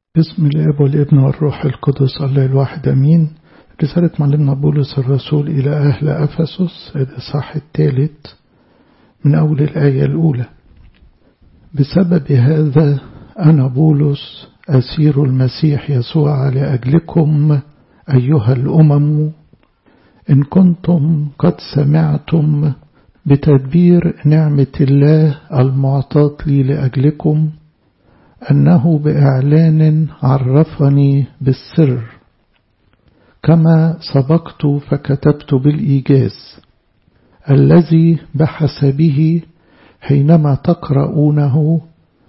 بسم الاب والابن والروح القدس الله الواحد امين رسالة معلمنا بولس الرسول إلى أهل أفسس الإصحاح الثالث من أول الآية الأولى بسبب هذا أنا بولس أسير المسيح يسوع لأجلكم أيها الأمم إن كنتم قد سمعتم بتدبير نعمة الله المعطاة لي لأجلكم أنه بإعلان عرفني بالسر كما سبقت فكتبت بالإيجاز الذي بحسبه حينما تقرؤونه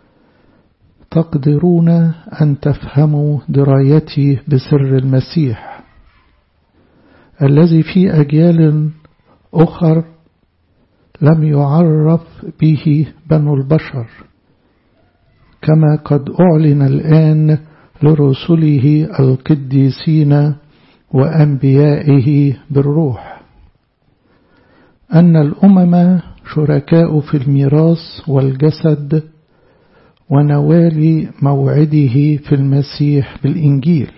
تقدرون أن تفهموا درايتي بسر المسيح الذي في أجيال أخر لم يعرف به بنو البشر كما قد أعلن الآن لرسله القديسين وأنبيائه بالروح أن الأمم شركاء في الميراث والجسد ونوال موعده في المسيح بالإنجيل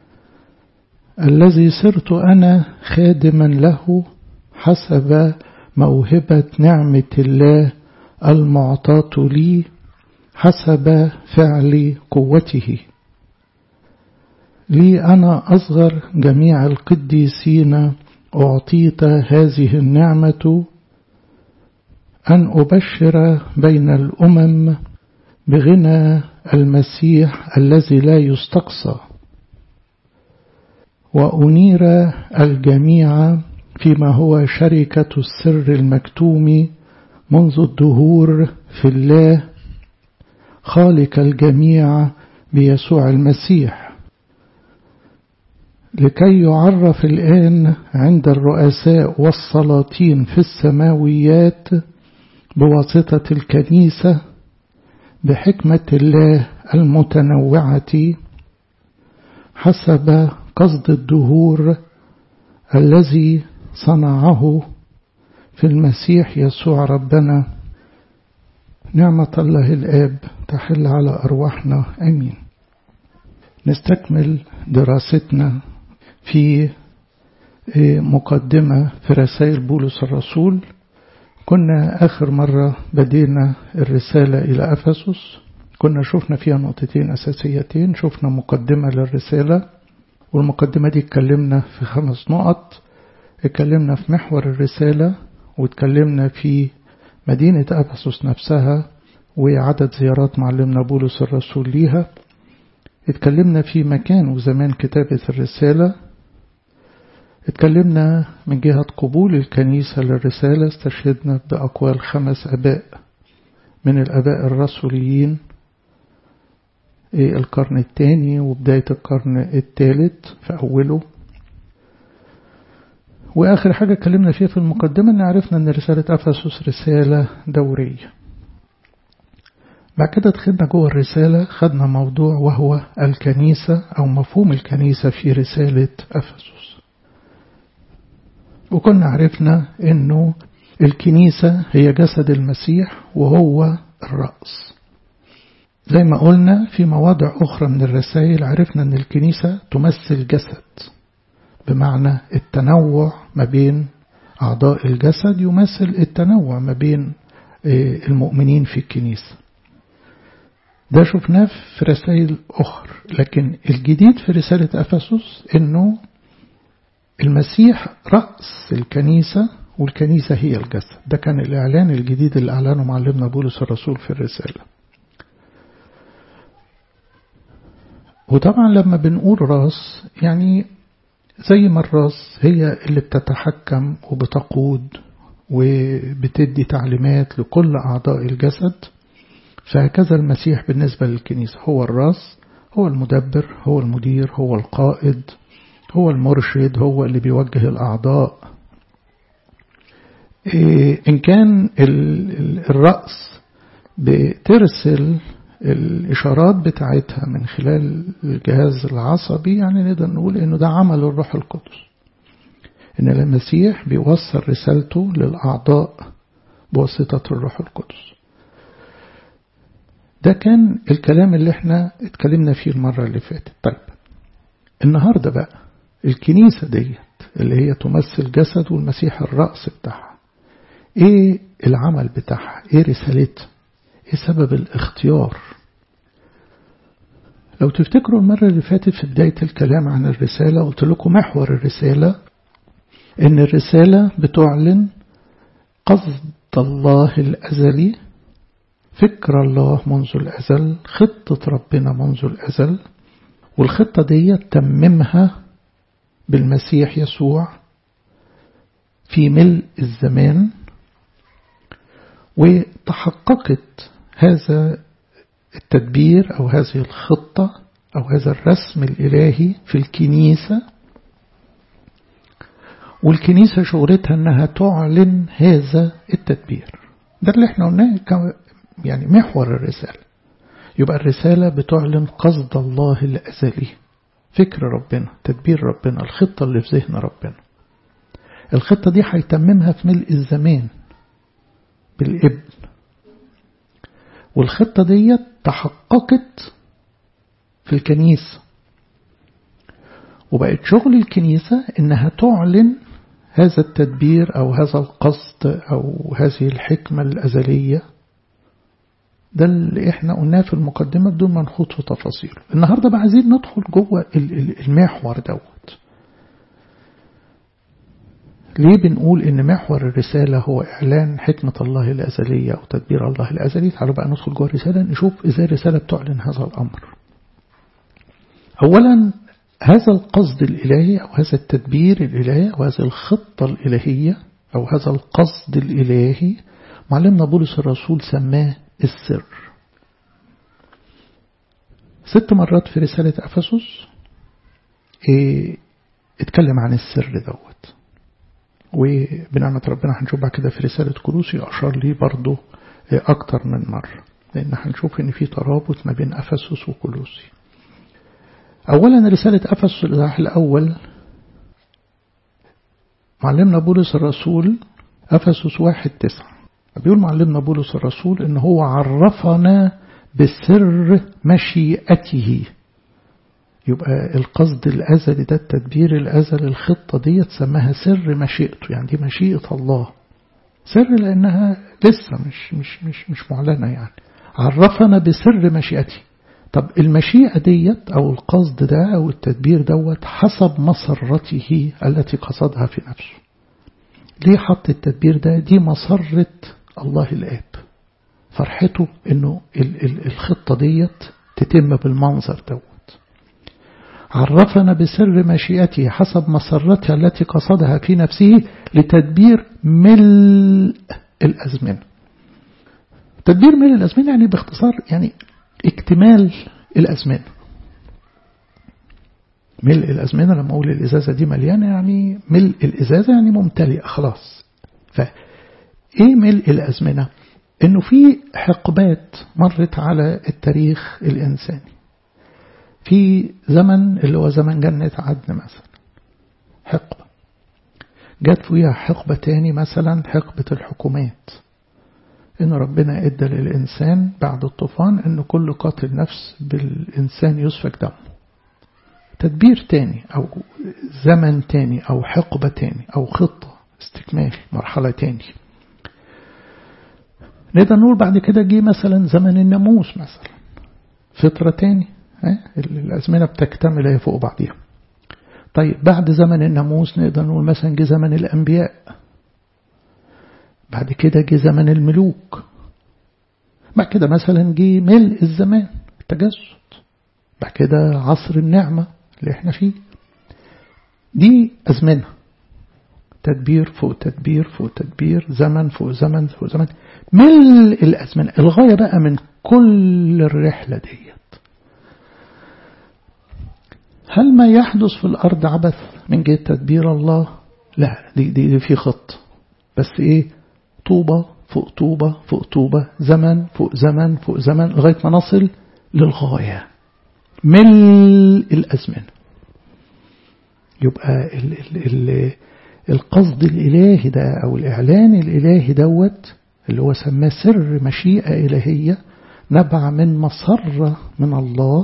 الذي صرت أنا خادما له حسب موهبة نعمة الله المعطاة لي حسب فعل قوته لي أنا أصغر جميع القديسين أعطيت هذه النعمة أن أبشر بين الأمم بغنى المسيح الذي لا يستقصى وأنير الجميع فيما هو شركة السر المكتوم منذ الدهور في الله خالق الجميع بيسوع المسيح لكي يعرف الآن عند الرؤساء والسلاطين في السماويات بواسطة الكنيسة بحكمة الله المتنوعة حسب قصد الدهور الذي صنعه في المسيح يسوع ربنا نعمة الله الآب تحل على أرواحنا أمين نستكمل دراستنا في مقدمة في رسائل بولس الرسول كنا آخر مرة بدينا الرسالة إلى أفسس كنا شفنا فيها نقطتين أساسيتين شفنا مقدمة للرسالة والمقدمة دي اتكلمنا في خمس نقط اتكلمنا في محور الرسالة واتكلمنا في مدينة أفسس نفسها وعدد زيارات معلمنا بولس الرسول ليها اتكلمنا في مكان وزمان كتابة الرسالة اتكلمنا من جهة قبول الكنيسة للرسالة استشهدنا بأقوال خمس أباء من الأباء الرسوليين القرن الثاني وبداية القرن الثالث في أوله وآخر حاجة اتكلمنا فيها في المقدمة أن عرفنا أن رسالة أفسس رسالة دورية بعد كده دخلنا جوه الرسالة خدنا موضوع وهو الكنيسة أو مفهوم الكنيسة في رسالة أفسس وكنا عرفنا أنه الكنيسة هي جسد المسيح وهو الرأس زي ما قلنا في مواضع أخرى من الرسائل عرفنا أن الكنيسة تمثل جسد بمعنى التنوع ما بين أعضاء الجسد يمثل التنوع ما بين المؤمنين في الكنيسة ده شفناه في رسائل أخرى لكن الجديد في رسالة أفسس أنه المسيح رأس الكنيسة والكنيسة هي الجسد ده كان الإعلان الجديد اللي أعلنه معلمنا بولس الرسول في الرسالة وطبعا لما بنقول راس يعني زي ما الراس هي اللي بتتحكم وبتقود وبتدي تعليمات لكل أعضاء الجسد فهكذا المسيح بالنسبة للكنيسة هو الراس هو المدبر هو المدير هو القائد هو المرشد هو اللي بيوجه الأعضاء إن كان الرأس بترسل الإشارات بتاعتها من خلال الجهاز العصبي يعني نقدر نقول إنه ده عمل الروح القدس إن المسيح بيوصل رسالته للأعضاء بواسطة الروح القدس ده كان الكلام اللي احنا اتكلمنا فيه المرة اللي فاتت طيب النهاردة بقى الكنيسة ديت اللي هي تمثل جسد والمسيح الرأس بتاعها ايه العمل بتاعها ايه رسالتها ايه سبب الاختيار لو تفتكروا المرة اللي فاتت في بداية الكلام عن الرسالة قلت لكم محور الرسالة ان الرسالة بتعلن قصد الله الأزلي فكر الله منذ الأزل خطة ربنا منذ الأزل والخطة دي تممها بالمسيح يسوع في ملء الزمان وتحققت هذا التدبير أو هذه الخطة أو هذا الرسم الإلهي في الكنيسة والكنيسة شغلتها أنها تعلن هذا التدبير ده اللي احنا قلناه يعني محور الرسالة يبقى الرسالة بتعلن قصد الله الأزلي فكر ربنا تدبير ربنا الخطة اللي في ذهن ربنا الخطة دي هيتممها في ملء الزمان بالابن والخطة دي تحققت في الكنيسة وبقت شغل الكنيسة إنها تعلن هذا التدبير أو هذا القصد أو هذه الحكمة الأزلية ده اللي احنا قلناه في المقدمة بدون ما نخوض في تفاصيل النهاردة بقى عايزين ندخل جوه المحور دوت ليه بنقول ان محور الرسالة هو اعلان حكمة الله الازلية او تدبير الله الازلي تعالوا بقى ندخل جوه الرسالة نشوف ازاي الرسالة بتعلن هذا الامر اولا هذا القصد الالهي او هذا التدبير الالهي او هذه الخطة الالهية او هذا القصد الالهي معلمنا بولس الرسول سماه السر ست مرات في رسالة أفسس إيه اتكلم عن السر دوت وبنعمة ربنا هنشوف بعد كده في رسالة كروسي أشار ليه برضه إيه أكتر من مرة لأن هنشوف إن في ترابط ما بين أفسس وكولوسي أولا رسالة أفسس الإصحاح الأول معلمنا بولس الرسول أفسس واحد تسعة بيقول معلمنا بولس الرسول إن هو عرفنا بسر مشيئته يبقى القصد الأزلي ده التدبير الأزلي الخطة دي تسمها سر مشيئته يعني دي مشيئة الله سر لأنها لسه مش مش مش مش معلنة يعني عرفنا بسر مشيئته طب المشيئة ديت أو القصد ده أو التدبير دوت حسب مسرته التي قصدها في نفسه ليه حط التدبير ده دي مسرة الله الآب فرحته انه الخطة ديت تتم بالمنظر دوت عرفنا بسر مشيئته حسب مسرتها التي قصدها في نفسه لتدبير ملء الأزمنة تدبير ملء الأزمنة يعني باختصار يعني اكتمال الأزمنة ملء الأزمنة لما أقول الإزازة دي مليانة يعني ملء الإزازة يعني ممتلئة خلاص فإيه ملء الأزمنة إنه في حقبات مرت على التاريخ الإنساني في زمن اللي هو زمن جنة عدن مثلا حقبة جت فيها حقبة تاني مثلا حقبة الحكومات إن ربنا إدى للإنسان بعد الطوفان إن كل قاتل نفس بالإنسان يسفك دمه تدبير تاني أو زمن تاني أو حقبة تاني أو خطة استكمال مرحلة تاني نقدر نقول بعد كده جه مثلا زمن الناموس مثلا فترة تاني الأزمنة بتكتمل هي فوق بعضيها طيب بعد زمن الناموس نقدر نقول مثلا جه زمن الأنبياء بعد كده جه زمن الملوك بعد كده مثلا جه ملء الزمان التجسد بعد كده عصر النعمة اللي احنا فيه دي أزمنة تدبير فوق تدبير فوق تدبير زمن فوق زمن فوق زمن ملء الأزمنة الغاية بقى من كل الرحلة ديت هل ما يحدث في الأرض عبث من جهة تدبير الله لا دي, دي, دي في خط بس ايه طوبة فوق طوبة فوق طوبة زمن فوق زمن فوق زمن لغاية ما نصل للغاية ملء الأزمنة يبقى ال ال ال القصد الإلهي ده أو الإعلان الإلهي دوت اللي هو سماه سر مشيئة إلهية نبع من مسرة من الله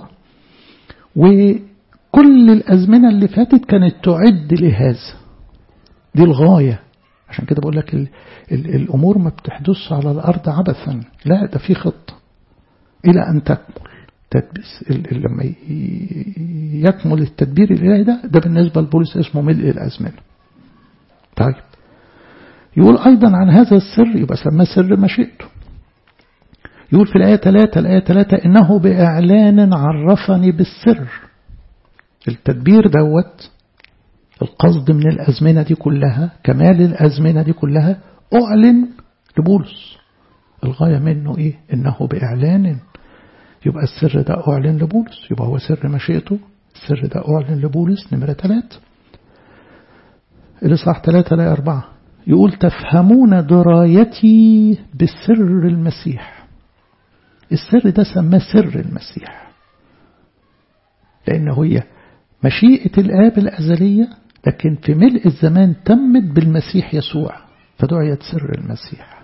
وكل الأزمنة اللي فاتت كانت تعد لهذا دي الغاية عشان كده بقول لك ال ال الأمور ما بتحدث على الأرض عبثا لا ده في خطة إلى أن تكمل تدبس لما يكمل التدبير الإلهي ده ده بالنسبة لبولس اسمه ملء الأزمنة طيب يقول أيضا عن هذا السر يبقى سماه سر مشيئته يقول في الآية 3 الآية 3 إنه بإعلان عرفني بالسر التدبير دوت القصد من الأزمنة دي كلها كمال الأزمنة دي كلها أعلن لبولس الغاية منه إيه إنه بإعلان يبقى السر ده أعلن لبولس يبقى هو سر مشيئته السر ده أعلن لبولس نمرة ثلاث الإصحاح ثلاثة لا أربعة يقول تفهمون درايتي بسر المسيح السر ده سماه سر المسيح لأنه هي مشيئة الآب الأزلية لكن في ملء الزمان تمت بالمسيح يسوع فدعيت سر المسيح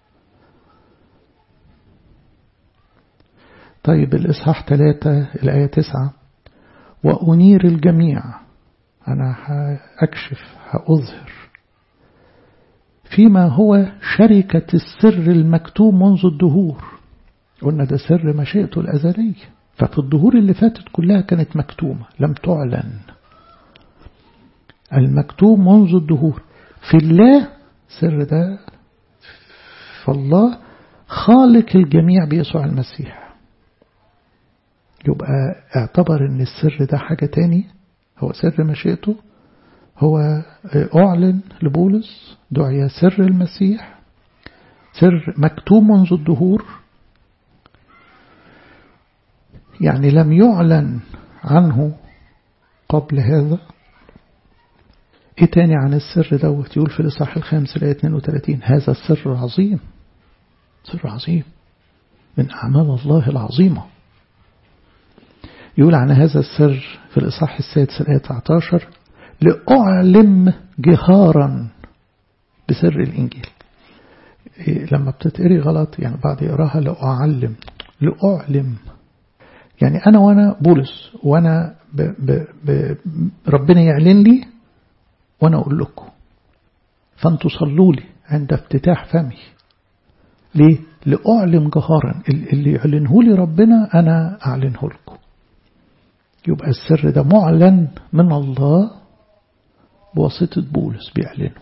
طيب الإصحاح ثلاثة الآية تسعة وأنير الجميع أنا هأكشف هأظهر فيما هو شركة السر المكتوم منذ الدهور قلنا ده سر مشيئته الأزلية ففي الظهور اللي فاتت كلها كانت مكتومة لم تعلن المكتوم منذ الدهور في الله سر ده فالله خالق الجميع بيسوع المسيح يبقى اعتبر ان السر ده حاجة تاني هو سر مشيئته هو أعلن لبولس دعي سر المسيح سر مكتوم منذ الدهور يعني لم يعلن عنه قبل هذا ايه تاني عن السر دوت يقول في الإصحاح الخامس الآية 32 هذا السر عظيم سر عظيم من أعمال الله العظيمة يقول عن هذا السر في الإصحاح السادس الآية 19 لأعلم جهارا بسر الإنجيل إيه لما بتتقري غلط يعني بعد يقراها لأعلم لأعلم يعني أنا وأنا بولس وأنا ب ب ب ربنا يعلن لي وأنا أقول لكم فأنتوا صلوا لي عند افتتاح فمي ليه؟ لأعلم جهارا اللي يعلنه لي ربنا أنا أعلنه لكم يبقى السر ده معلن من الله بواسطة بولس بيعلنه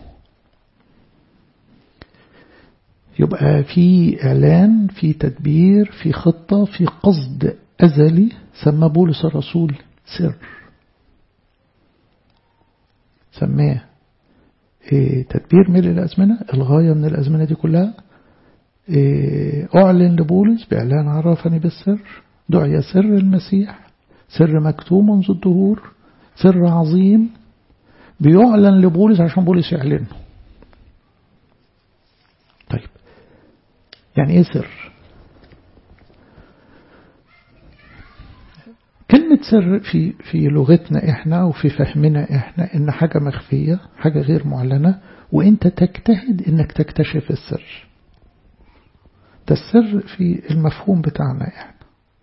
يبقى في إعلان في تدبير في خطة في قصد أزلي سمى بولس الرسول سر سماه إيه تدبير ملء الأزمنة الغاية من الأزمنة دي كلها إيه أعلن لبولس بإعلان عرفني بالسر دعي سر المسيح سر مكتوم منذ الدهور سر عظيم بيعلن لبولس عشان بولس يعلنه طيب يعني ايه سر كلمة سر في في لغتنا احنا وفي فهمنا احنا ان حاجة مخفية حاجة غير معلنة وانت تجتهد انك تكتشف السر ده السر في المفهوم بتاعنا احنا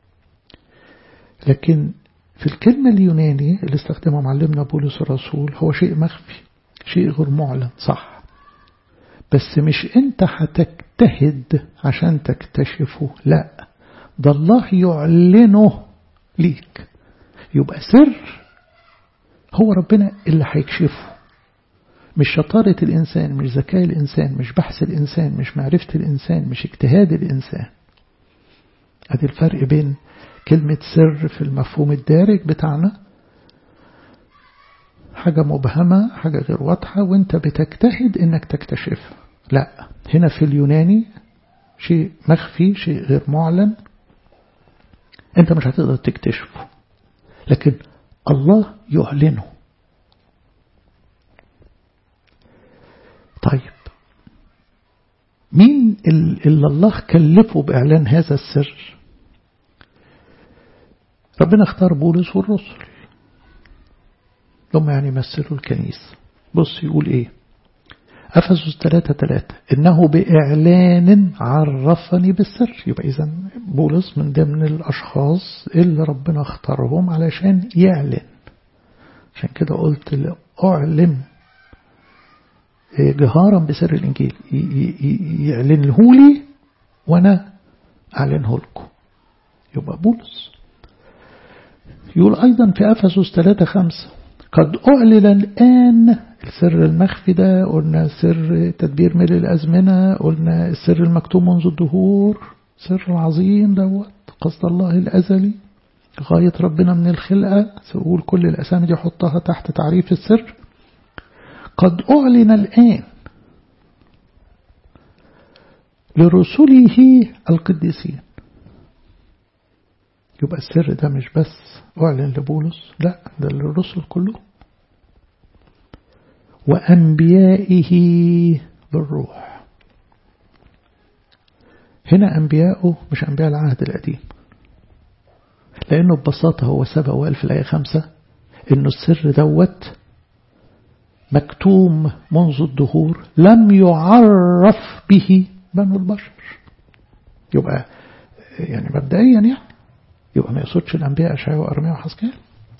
لكن في الكلمة اليوناني اللي استخدمها معلمنا بولس الرسول هو شيء مخفي شيء غير معلن صح بس مش انت هتجتهد عشان تكتشفه لا ده الله يعلنه ليك يبقى سر هو ربنا اللي هيكشفه مش شطارة الإنسان مش ذكاء الإنسان مش بحث الإنسان مش معرفة الإنسان مش اجتهاد الإنسان ادي الفرق بين كلمة سر في المفهوم الدارج بتاعنا حاجة مبهمة حاجة غير واضحة وانت بتجتهد انك تكتشفها لا هنا في اليوناني شيء مخفي شيء غير معلن انت مش هتقدر تكتشفه لكن الله يعلنه طيب مين اللي الله كلفه بإعلان هذا السر ربنا اختار بولس والرسل هم يعني يمثلوا الكنيسة بص يقول ايه أفسس 3 3 إنه بإعلان عرفني بالسر يبقى إذا بولس من ضمن الأشخاص اللي ربنا اختارهم علشان يعلن عشان كده قلت أعلم جهارا بسر الإنجيل يعلنه لي وأنا أعلنه لكم يبقى بولس يقول أيضا في أفسس 3 5 قد أعلن الآن السر المخفي ده قلنا سر تدبير ملء الأزمنة قلنا السر المكتوب منذ الدهور سر العظيم دوت قصد الله الأزلي غاية ربنا من الخلقة سأقول كل الأسامي دي حطها تحت تعريف السر قد أعلن الآن لرسله القديسين يبقى السر ده مش بس أعلن لبولس لا ده للرسل كلهم وأنبيائه بالروح هنا أنبياؤه مش أنبياء العهد القديم لأنه ببساطة هو سبق وقال في الآية خمسة إنه السر دوت مكتوم منذ الدهور لم يعرف به بنو البشر يبقى يعني مبدئيا يعني يبقى ما يقصدش الأنبياء أشعياء وأرميا وحسكال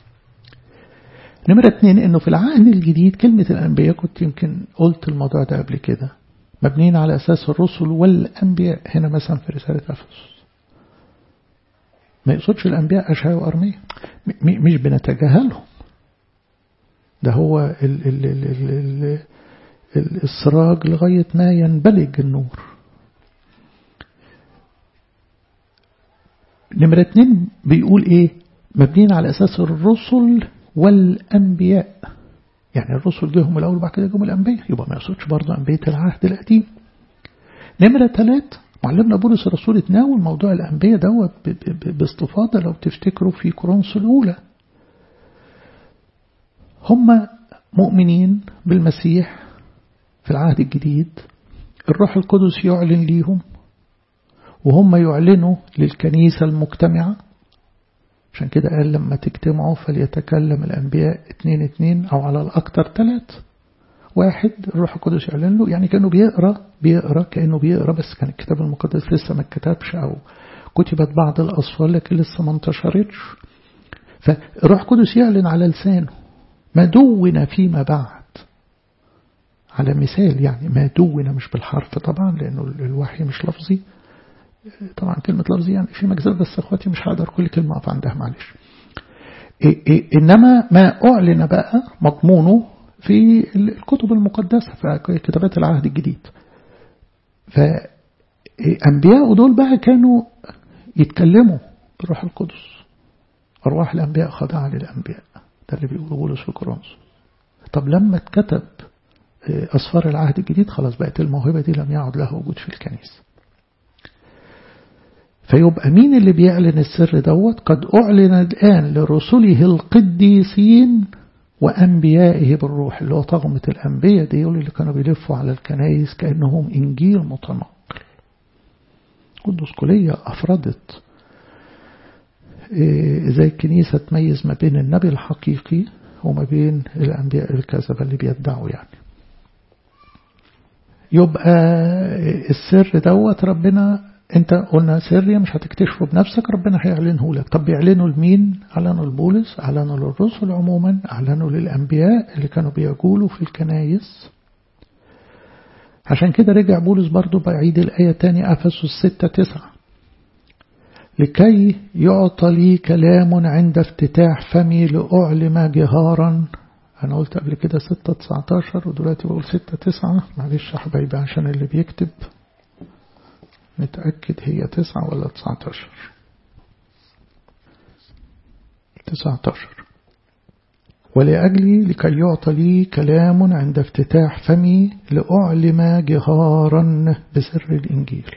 نمرة اتنين إنه في العهد الجديد كلمة الأنبياء كنت يمكن قلت الموضوع ده قبل كده مبنيين على أساس الرسل والأنبياء هنا مثلا في رسالة أفسس ما يقصدش الأنبياء أشعياء وأرميا مش بنتجاهلهم ده هو ال ال ال ال ال السراج لغاية ما ينبلج النور نمرة اتنين بيقول ايه مبنيين على اساس الرسل والانبياء يعني الرسل جيهم الاول وبعد كده جيهم الانبياء يبقى ما يقصدش برضه انبياء العهد القديم نمرة ثلاث معلمنا بولس الرسول اتناول موضوع الانبياء دوت باستفاضة لو تفتكروا في كورنثوس الاولى هم مؤمنين بالمسيح في العهد الجديد الروح القدس يعلن ليهم وهم يعلنوا للكنيسة المجتمعة عشان كده قال لما تجتمعوا فليتكلم الأنبياء اتنين اتنين أو على الأكثر تلات واحد الروح القدس يعلن له يعني كأنه بيقرأ بيقرأ كأنه بيقرأ بس كان الكتاب المقدس لسه ما اتكتبش أو كتبت بعض الأصفار لكن لسه ما انتشرتش فالروح القدس يعلن على لسانه ما دون فيما بعد على مثال يعني ما دون مش بالحرف طبعا لأنه الوحي مش لفظي طبعا كلمة لفظي يعني في مجزر بس أخواتي مش هقدر كل كلمة أقف عندها معلش إيه إيه إنما ما أعلن بقى مضمونه في الكتب المقدسة في كتابات العهد الجديد فأنبياء دول بقى كانوا يتكلموا بالروح القدس أرواح الأنبياء خاضعة للأنبياء ده اللي بيقوله بولس في كورنثوس طب لما اتكتب أسفار العهد الجديد خلاص بقت الموهبة دي لم يعد لها وجود في الكنيسة فيبقى مين اللي بيعلن السر دوت قد أعلن الآن لرسله القديسين وأنبيائه بالروح اللي هو طغمة الأنبياء دي اللي كانوا بيلفوا على الكنايس كأنهم إنجيل متنقل قدس كلية أفردت زي الكنيسة تميز ما بين النبي الحقيقي وما بين الأنبياء الكذبة اللي بيدعوا يعني يبقى السر دوت ربنا انت قلنا سرية مش هتكتشفه بنفسك ربنا هيعلنه لك طب بيعلنوا لمين اعلنوا لبولس اعلنوا للرسل عموما اعلنوا للانبياء اللي كانوا بيقولوا في الكنايس عشان كده رجع بولس برضو بعيد الآية تاني أفسس ستة تسعة لكي يعطى لي كلام عند افتتاح فمي لأعلم جهارا أنا قلت قبل كده ستة تسعتاشر ودلوقتي بقول ستة تسعة معلش يا حبايبي عشان اللي بيكتب نتأكد هي تسعة ولا تسعتاشر تسعتاشر ولأجلي لكي يعطى لي كلام عند افتتاح فمي لأعلم جهارا بسر الإنجيل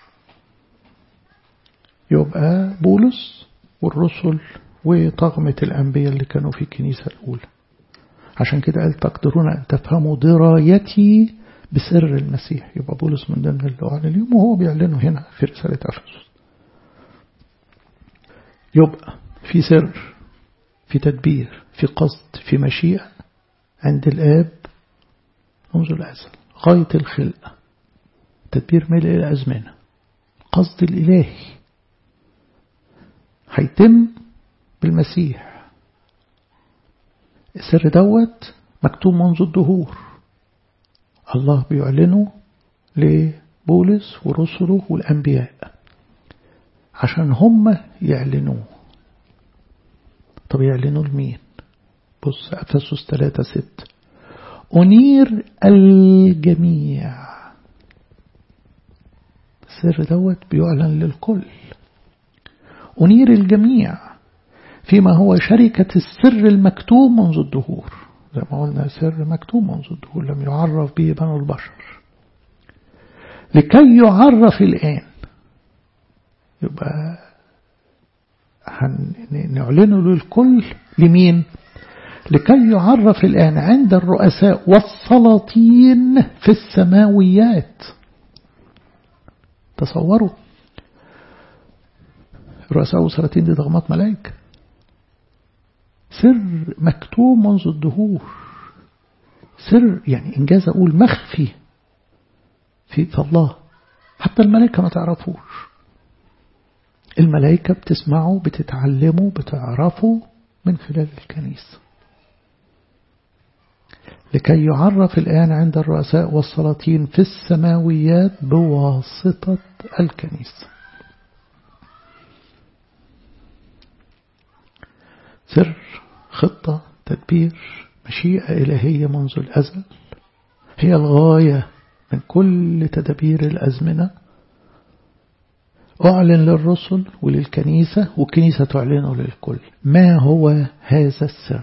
يبقى بولس والرسل وطغمة الأنبياء اللي كانوا في الكنيسة الأولى عشان كده قال تقدرون أن تفهموا درايتي بسر المسيح يبقى بولس من ضمن اللي أعلن اليوم وهو بيعلنه هنا في رسالة أفسس يبقى في سر في تدبير في قصد في مشيئة عند الآب منذ الأزل غاية الخلقة تدبير ملء الأزمنة قصد الإلهي هيتم بالمسيح السر دوت مكتوب منذ الدهور الله بيعلنه لبولس ورسله والأنبياء عشان هم يعلنوه طب يعلنوا لمين بص أفسس 3 6 أنير الجميع السر دوت بيعلن للكل أنير الجميع فيما هو شركة السر المكتوب منذ الدهور زي ما قلنا سر مكتوب منذ الدهور لم يعرف به بنو البشر لكي يعرف الآن يبقى نعلنه للكل لمين لكي يعرف الآن عند الرؤساء والسلاطين في السماويات تصوروا الرؤساء والسلاطين دي ضغمات ملائكة سر مكتوب منذ الدهور سر يعني إنجاز أقول مخفي في الله حتى الملائكة ما تعرفوش الملائكة بتسمعوا بتتعلموا بتعرفوا من خلال الكنيسة لكي يعرف الآن عند الرؤساء والسلاطين في السماويات بواسطة الكنيسة سر خطة تدبير مشيئة إلهية منذ الأزل هي الغاية من كل تدبير الأزمنة أعلن للرسل وللكنيسة والكنيسة تعلنه للكل ما هو هذا السر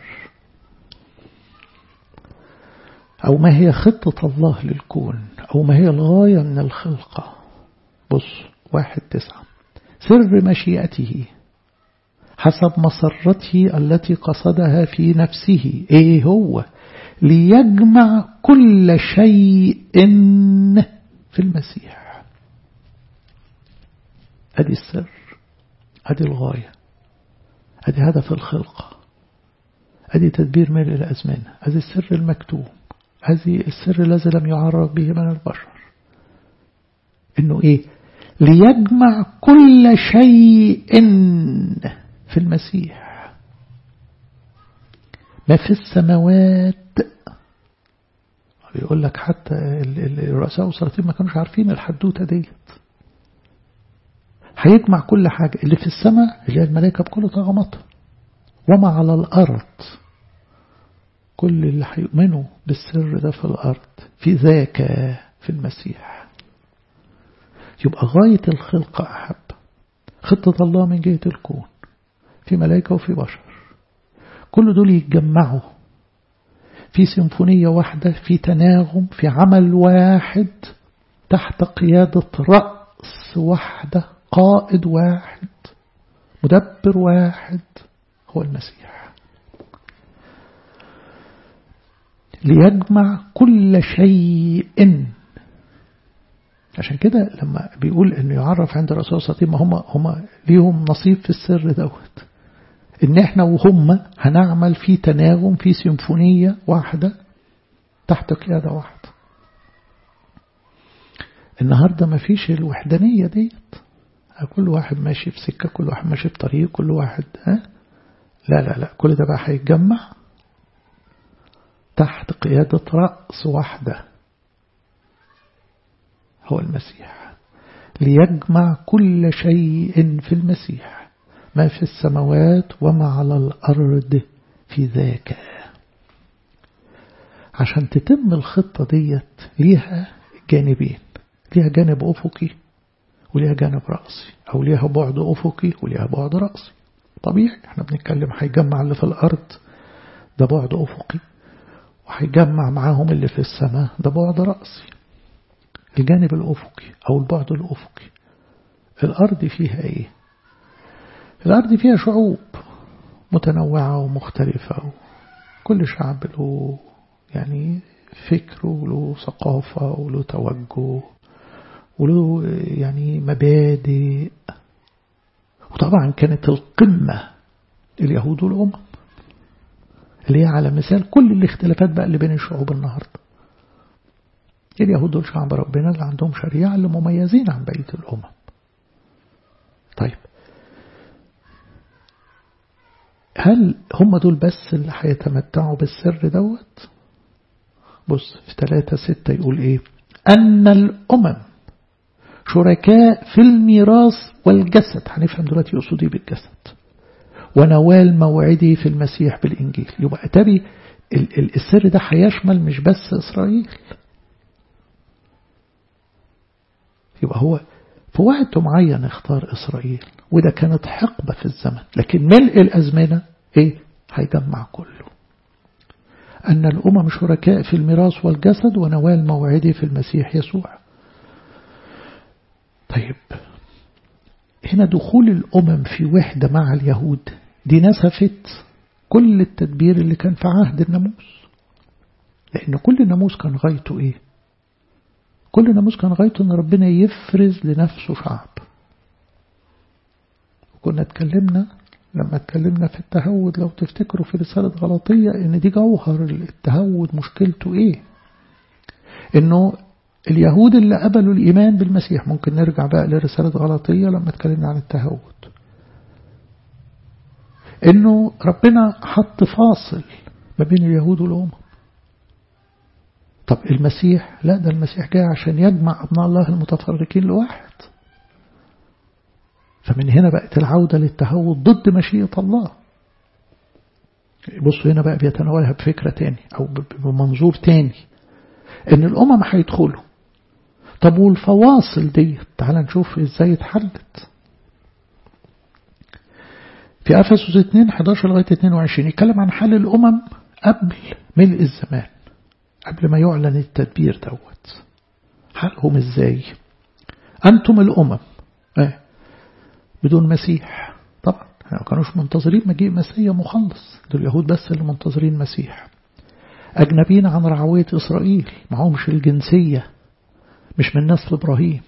أو ما هي خطة الله للكون أو ما هي الغاية من الخلقة بص واحد تسعة سر مشيئته حسب مسرته التي قصدها في نفسه ايه هو ليجمع كل شيء في المسيح ادي السر ادي الغاية ادي هدف الخلقة ادي تدبير ملء الازمنة ادي السر المكتوب هذه السر الذي لم يعرف به من البشر انه ايه ليجمع كل شيء في المسيح ما في السماوات بيقول لك حتى الرؤساء والسلاطين ما كانوش عارفين الحدوته ديت هيجمع كل حاجة اللي في السماء اللي هي الملائكة بكل طغماتها وما على الأرض كل اللي هيؤمنوا بالسر ده في الأرض في ذاك في المسيح يبقى غاية الخلق أحب خطة الله من جهة الكون في ملائكة وفي بشر كل دول يتجمعوا في سيمفونية واحدة في تناغم في عمل واحد تحت قيادة رأس واحدة قائد واحد مدبر واحد هو المسيح ليجمع كل شيء عشان كده لما بيقول انه يعرف عند الرسول صلى الله عليه وسلم هم هم ليهم نصيب في السر دوت ان احنا وهم هنعمل في تناغم في سيمفونية واحدة تحت قيادة واحدة النهاردة ما فيش الوحدانية ديت كل واحد ماشي في سكة كل واحد ماشي في طريق كل واحد ها لا لا لا كل ده بقى هيتجمع تحت قيادة رأس واحدة هو المسيح ليجمع كل شيء في المسيح ما في السماوات وما على الأرض في ذاك عشان تتم الخطة ديت ليها جانبين ليها جانب أفقي وليها جانب رأسي أو ليها بعد أفقي وليها بعد رأسي طبيعي احنا بنتكلم هيجمع اللي في الأرض ده بعد أفقي وهيجمع معاهم اللي في السماء ده بعد رأسي الجانب الأفقي أو البعد الأفقي الأرض فيها إيه الأرض فيها شعوب متنوعة ومختلفة كل شعب له يعني فكر وله ثقافة وله توجه وله يعني مبادئ وطبعا كانت القمة اليهود والأمم اللي هي على مثال كل الاختلافات بقى اللي بين الشعوب النهاردة اليهود دول شعب ربنا اللي عندهم شريعة اللي مميزين عن بقية الأمم طيب هل هم دول بس اللي هيتمتعوا بالسر دوت بص في ثلاثة ستة يقول ايه أن الأمم شركاء في الميراث والجسد هنفهم دلوقتي يقصد ايه بالجسد ونوال موعدي في المسيح بالإنجيل يبقى تبي السر ده هيشمل مش بس إسرائيل يبقى هو في وقت معين اختار إسرائيل وده كانت حقبة في الزمن لكن ملء الأزمنة ايه هيجمع كله أن الأمم شركاء في الميراث والجسد ونوال موعدي في المسيح يسوع طيب هنا دخول الأمم في وحدة مع اليهود دي نسفت كل التدبير اللي كان في عهد الناموس لأن كل الناموس كان غايته إيه كل ناموس كان غايته أن ربنا يفرز لنفسه شعب وكنا اتكلمنا لما اتكلمنا في التهود لو تفتكروا في رسالة غلطية ان دي جوهر التهود مشكلته ايه انه اليهود اللي قبلوا الإيمان بالمسيح ممكن نرجع بقى لرسالة غلطية لما اتكلمنا عن التهود انه ربنا حط فاصل ما بين اليهود والأمم طب المسيح لا ده المسيح جاي عشان يجمع أبناء الله المتفرقين لواحد فمن هنا بقت العودة للتهود ضد مشيئة الله بصوا هنا بقى بيتناولها بفكرة تاني أو بمنظور تاني إن الأمم هيدخلوا طب والفواصل دي تعال نشوف إزاي اتحلت في أفسس 2 11 لغاية 22 يتكلم عن حال الأمم قبل ملء الزمان قبل ما يعلن التدبير دوت حالهم إزاي أنتم الأمم اه بدون مسيح طبعا ما كانوش منتظرين مجيء مسيح مخلص دول اليهود بس اللي منتظرين مسيح أجنبيين عن رعوية إسرائيل معهمش الجنسية مش من نسل إبراهيم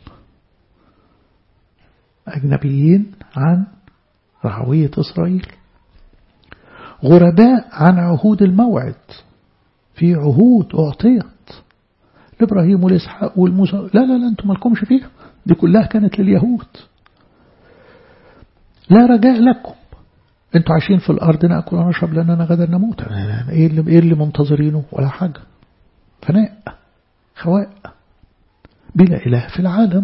أجنبيين عن رعوية إسرائيل غرباء عن عهود الموعد في عهود أعطيت لإبراهيم والإسحاق والموسى لا لا لا أنتم مالكمش فيها دي كلها كانت لليهود لا رجاء لكم انتوا عايشين في الأرض نأكل ونشرب لأننا غدا نموت ايه اللي, إيه اللي منتظرينه ولا حاجة فناء خواء بلا إله في العالم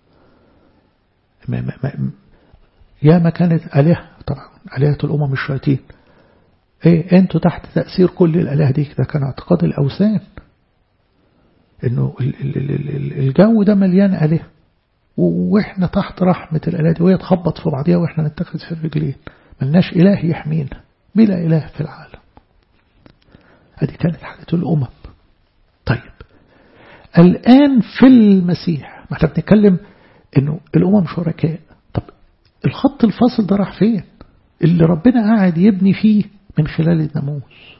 ما ما ما يا ما كانت آلهة طبعا آلهة الأمم الشياطين ايه انتوا تحت تأثير كل الآلهة دي ده كان اعتقاد الأوثان انه الجو ده مليان آلهة واحنا تحت رحمة الآلهة دي وهي تخبط في بعضيها واحنا نتخذ في الرجلين ملناش إله يحمينا بلا إله في العالم هذه كانت حالة الأمم طيب الآن في المسيح ما احنا بنتكلم انه الأمم شركاء طب الخط الفاصل ده راح فين اللي ربنا قاعد يبني فيه من خلال الناموس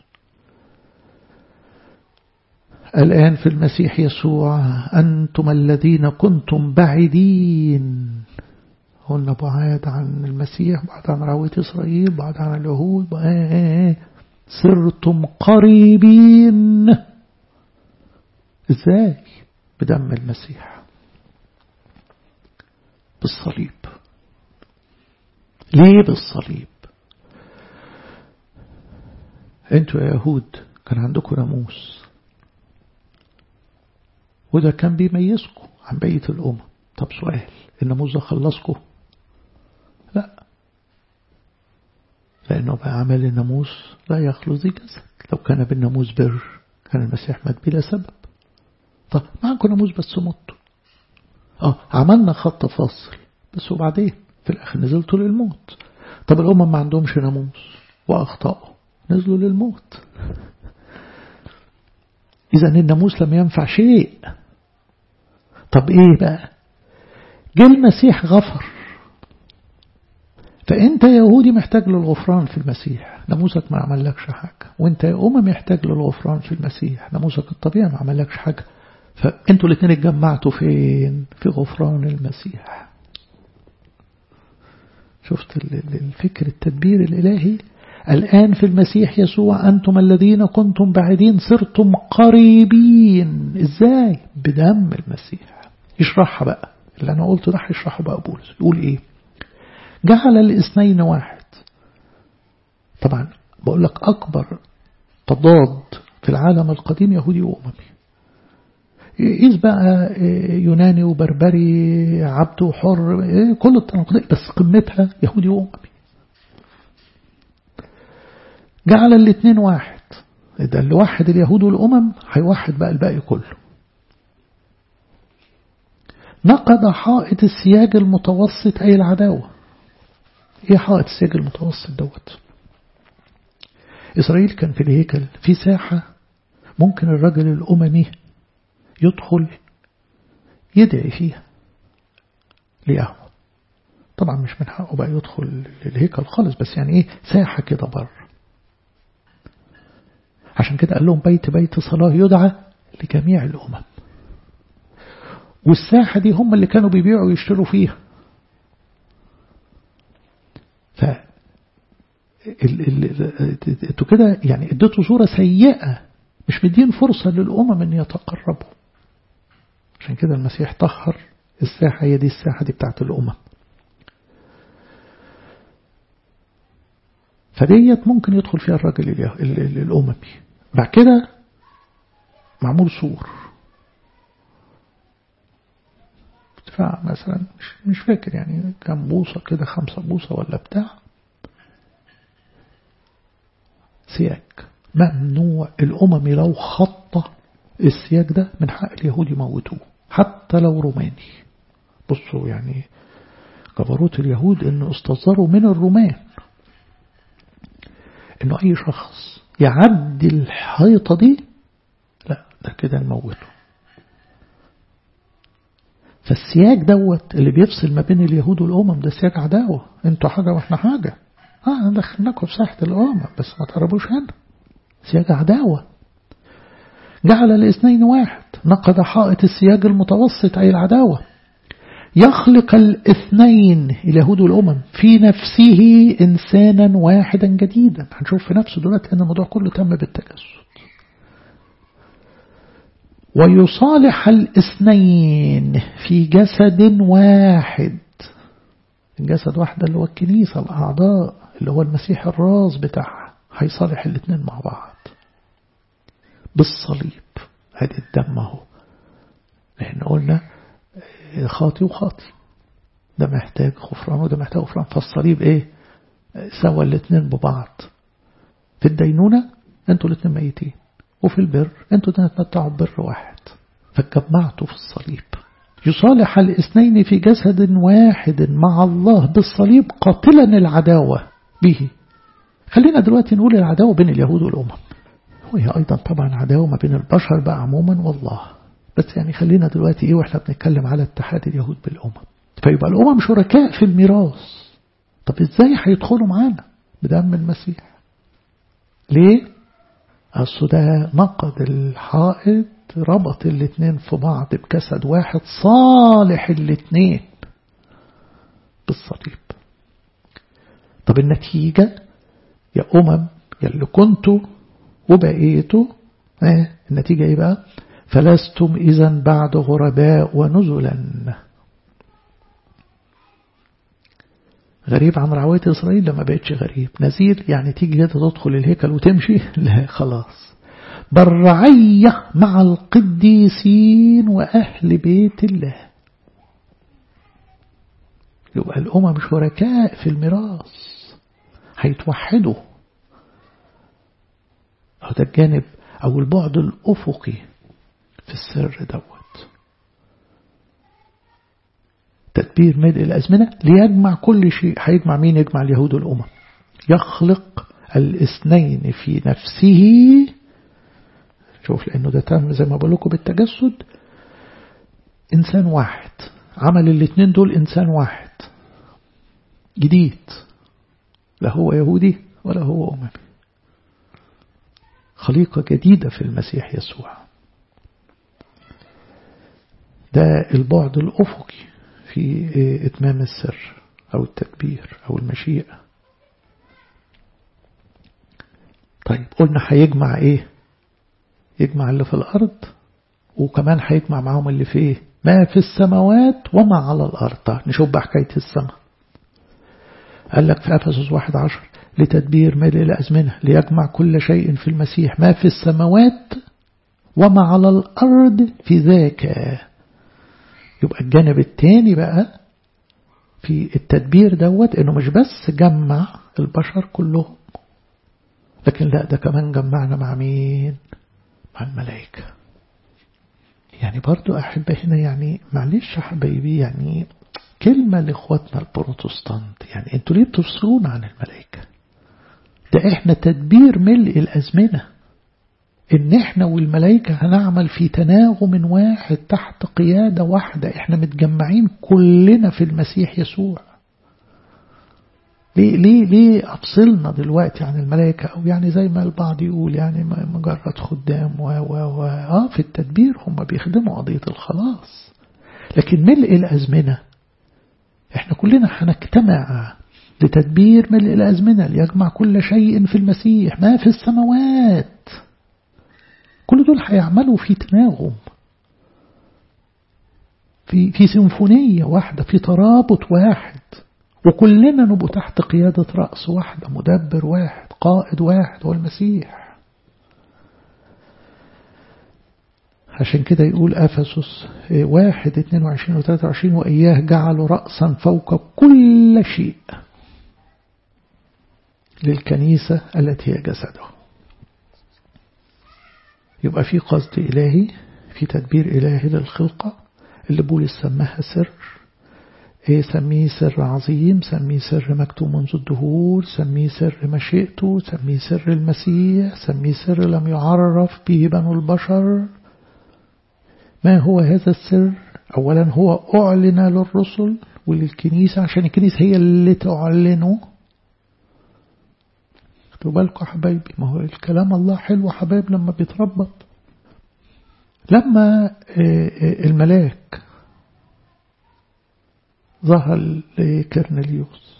الآن في المسيح يسوع أنتم الذين كنتم بعيدين قلنا بعاد عن المسيح بعد عن رعوية إسرائيل بعد عن اليهود صرتم قريبين ازاي بدم المسيح بالصليب ليه بالصليب انتوا يا يهود كان عندكم ناموس وده كان بيميزكم عن بقية الأمم طب سؤال الناموس ده خلصكم لا لأنه بقى عمل الناموس لا يخلص ذي جسد لو كان بالناموس بر كان المسيح مات بلا سبب طب معكم ناموس بس متوا اه عملنا خط فاصل بس وبعدين في الآخر نزلتوا للموت طب الأمم ما عندهمش ناموس وأخطأوا نزلوا للموت إذا الناموس لم ينفع شيء طب إيه بقى جه المسيح غفر فأنت يهودي محتاج للغفران في المسيح ناموسك ما عملكش حاجة وانت يا أمم محتاج للغفران في المسيح ناموسك الطبيعي ما عملكش حاجة فانتوا الاثنين اتجمعتوا فين في غفران المسيح شفت الفكر التدبير الإلهي الآن في المسيح يسوع أنتم الذين كنتم بعيدين صرتم قريبين إزاي بدم المسيح يشرحها بقى اللي أنا قلته ده هيشرحه بقى بولس يقول إيه جعل الاثنين واحد طبعا بقول لك أكبر تضاد في العالم القديم يهودي وأممي إذ بقى يوناني وبربري عبد وحر كل التناقضات بس قمتها يهودي وأممي جعل الاثنين واحد ده اللي وحد اليهود والأمم هيوحد بقى الباقي كله نقض حائط السياج المتوسط أي العداوة ايه حائط السياج المتوسط دوت إسرائيل كان في الهيكل في ساحة ممكن الرجل الأممي يدخل يدعي فيها ليهوى طبعا مش من حقه بقى يدخل الهيكل خالص بس يعني ايه ساحة كده بره عشان كده قال لهم بيت بيت صلاة يدعى لجميع الأمم والساحة دي هم اللي كانوا بيبيعوا ويشتروا فيها ف انتوا كده يعني اديتوا صورة سيئة مش مدين فرصة للأمم ان يتقربوا عشان كده المسيح طهر الساحة هي دي الساحة دي بتاعت الأمم فديت ممكن يدخل فيها الراجل الأممي بعد كده معمول سور ارتفاع مثلا مش, مش فاكر يعني كام بوصة كده خمسة بوصة ولا بتاع سياج ممنوع الأممي لو خط السياج ده من حق اليهود يموتوه حتى لو روماني بصوا يعني جبروت اليهود انه استصدروا من الرومان انه اي شخص يعدي الحيطة دي لا ده كده نموته فالسياج دوت اللي بيفصل ما بين اليهود والأمم ده سياج عداوة انتوا حاجة واحنا حاجة اه دخلناكم في ساحة الأمم بس ما تقربوش هنا سياج عداوة جعل الاثنين واحد نقض حائط السياج المتوسط أي العداوة يخلق الاثنين اليهود والأمم في نفسه إنسانا واحدا جديدا هنشوف في نفسه دلوقتي أن الموضوع كله تم بالتجسد ويصالح الاثنين في جسد واحد الجسد واحد اللي هو الكنيسة الأعضاء اللي هو المسيح الراس بتاعها هيصالح الاثنين مع بعض بالصليب ادي الدم اهو احنا قلنا خاطي وخاطي ده محتاج غفران وده محتاج غفران فالصليب ايه سوى الاثنين ببعض في الدينونة انتوا الاثنين ميتين وفي البر انتوا تتمتعوا ببر واحد فاتجمعتوا في الصليب يصالح الاثنين في جسد واحد مع الله بالصليب قاتلا العداوة به خلينا دلوقتي نقول العداوة بين اليهود والأمم وهي أيضا طبعا عداوة ما بين البشر بقى عموما والله بس يعني خلينا دلوقتي إيه وإحنا بنتكلم على اتحاد اليهود بالأمم فيبقى الأمم شركاء في الميراث طب إزاي هيدخلوا معانا بدم المسيح ليه أصل ده نقض الحائط ربط الاثنين في بعض بجسد واحد صالح الاثنين بالصليب طب النتيجة يا أمم يا اللي كنتوا وبقيتوا اه النتيجة ايه بقى فلستم إذا بعد غرباء ونزلا غريب عن رعوية إسرائيل لما بقتش غريب نزيل يعني تيجي كده تدخل الهيكل وتمشي لا خلاص بل رعية مع القديسين وأهل بيت الله يبقى الأمم شركاء في الميراث هيتوحدوا هذا الجانب أو البعد الأفقي في السر دوت تدبير ملء الأزمنة ليجمع كل شيء هيجمع مين يجمع اليهود والأمم يخلق الاثنين في نفسه شوف لأنه ده تم زي ما بقول لكم بالتجسد إنسان واحد عمل الاثنين دول إنسان واحد جديد لا هو يهودي ولا هو أممي خليقة جديدة في المسيح يسوع ده البعد الأفقي في إتمام السر أو التدبير أو المشيئة قلنا هيجمع ايه يجمع اللي في الأرض وكمان هيجمع معاهم اللي في ايه ما في السماوات وما على الأرض نشوف بقى حكاية السماء قال لك في أفسس واحد عشر لتدبير ملء الأزمنة ليجمع كل شيء في المسيح ما في السماوات وما على الأرض في ذاك يبقى الجانب الثاني بقى في التدبير دوت انه مش بس جمع البشر كلهم لكن لا ده كمان جمعنا مع مين مع الملائكة يعني برضو أحب هنا يعني معلش حبايبي يعني كلمة لإخواتنا البروتستانت يعني انتوا ليه بتفصلون عن الملائكة ده احنا تدبير ملء الأزمنة ان احنا والملائكة هنعمل في تناغم واحد تحت قيادة واحدة احنا متجمعين كلنا في المسيح يسوع ليه ليه ليه أفصلنا دلوقتي عن الملائكة أو يعني زي ما البعض يقول يعني مجرد خدام و و و آه في التدبير هم بيخدموا قضية الخلاص لكن ملء الأزمنة احنا كلنا هنجتمع لتدبير ملء الأزمنة ليجمع كل شيء في المسيح ما في السماوات كل دول هيعملوا في تناغم في في سيمفونية واحدة في ترابط واحد وكلنا نبقى تحت قيادة رأس واحدة مدبر واحد قائد واحد هو المسيح عشان كده يقول أفسس واحد اتنين وعشرين وثلاثة وعشرين وإياه جعلوا رأسا فوق كل شيء للكنيسة التي هي جسده يبقى في قصد إلهي في تدبير إلهي للخلقة اللي بولس سماها سر إيه سميه سر عظيم سميه سر مكتوب منذ الدهور سميه سر مشيئته سميه سر المسيح سميه سر لم يعرف به بنو البشر ما هو هذا السر أولا هو أعلن للرسل وللكنيسة عشان الكنيسة هي اللي تعلنه خدوا بالكم حبايبي ما هو الكلام الله حلو حبايب لما بيتربط لما الملاك ظهر لكرنليوس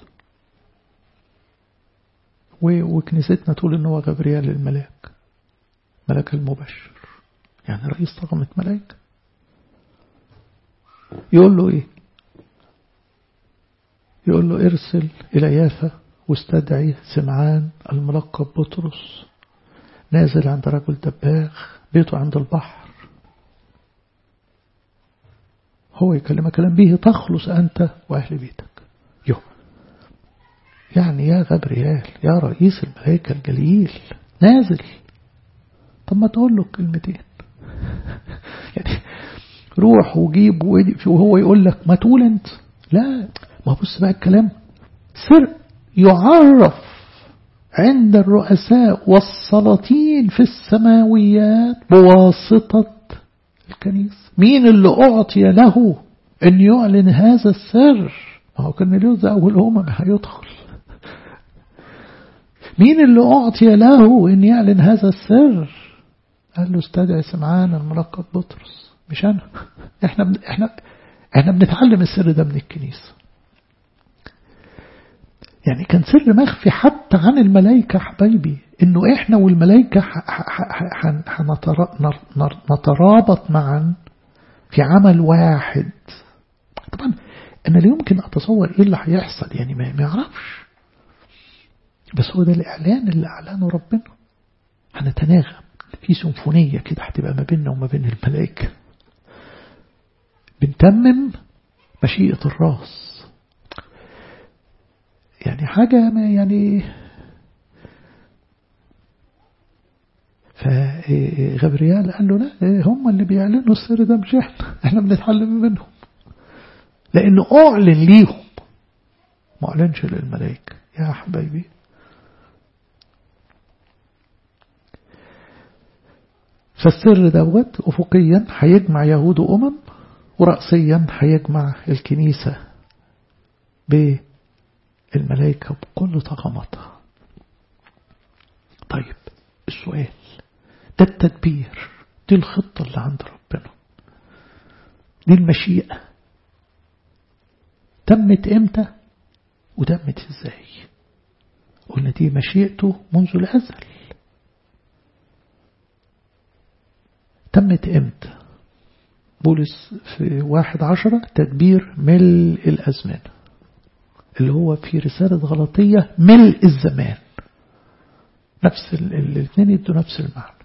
وكنيستنا تقول ان هو غبريال الملاك ملاك المبشر يعني رئيس طغمة ملاك يقول له ايه يقول له ارسل الى يافا واستدعي سمعان الملقب بطرس نازل عند رجل دباغ بيته عند البحر هو يكلم كلام به تخلص أنت وأهل بيتك يو يعني يا غبريال يا رئيس الملائكة الجليل نازل طب ما تقول له كلمتين يعني روح وجيب وهو يقول لك ما تقول انت لا ما بص بقى الكلام سر يعرف عند الرؤساء والسلاطين في السماويات بواسطة الكنيسة مين اللي أعطي له أن يعلن هذا السر ما هو كرنيليوس ده أول أمم هيدخل مين اللي أعطي له أن يعلن هذا السر قال له استدعي سمعان الملقب بطرس مش أنا احنا بن... احنا احنا بنتعلم السر ده من الكنيسة يعني كان سر مخفي حتى عن الملائكة حبايبي انه احنا والملائكة نترابط معا في عمل واحد طبعا انا لا يمكن اتصور ايه اللي هيحصل يعني ما يعرفش بس هو ده الاعلان اللي اعلنه ربنا هنتناغم في سيمفونية كده هتبقى ما بيننا وما بين الملائكة بنتمم مشيئة الراس يعني حاجة ما يعني فغبريال قال له لا هم اللي بيعلنوا السر ده مش احنا احنا بنتعلم منهم لانه اعلن ليهم ما اعلنش للملائكة يا حبايبي فالسر دوت افقيا هيجمع يهود وامم ورأسيا هيجمع الكنيسة بالملائكة بكل طغمتها طيب السؤال ده التدبير دي الخطة اللي عند ربنا دي المشيئة تمت امتى وتمت ازاي قلنا دي مشيئته منذ الأزل تمت امتى بولس في واحد عشرة تدبير ملء الأزمنة اللي هو في رسالة غلطية ملء الزمان نفس الاثنين يدوا نفس المعنى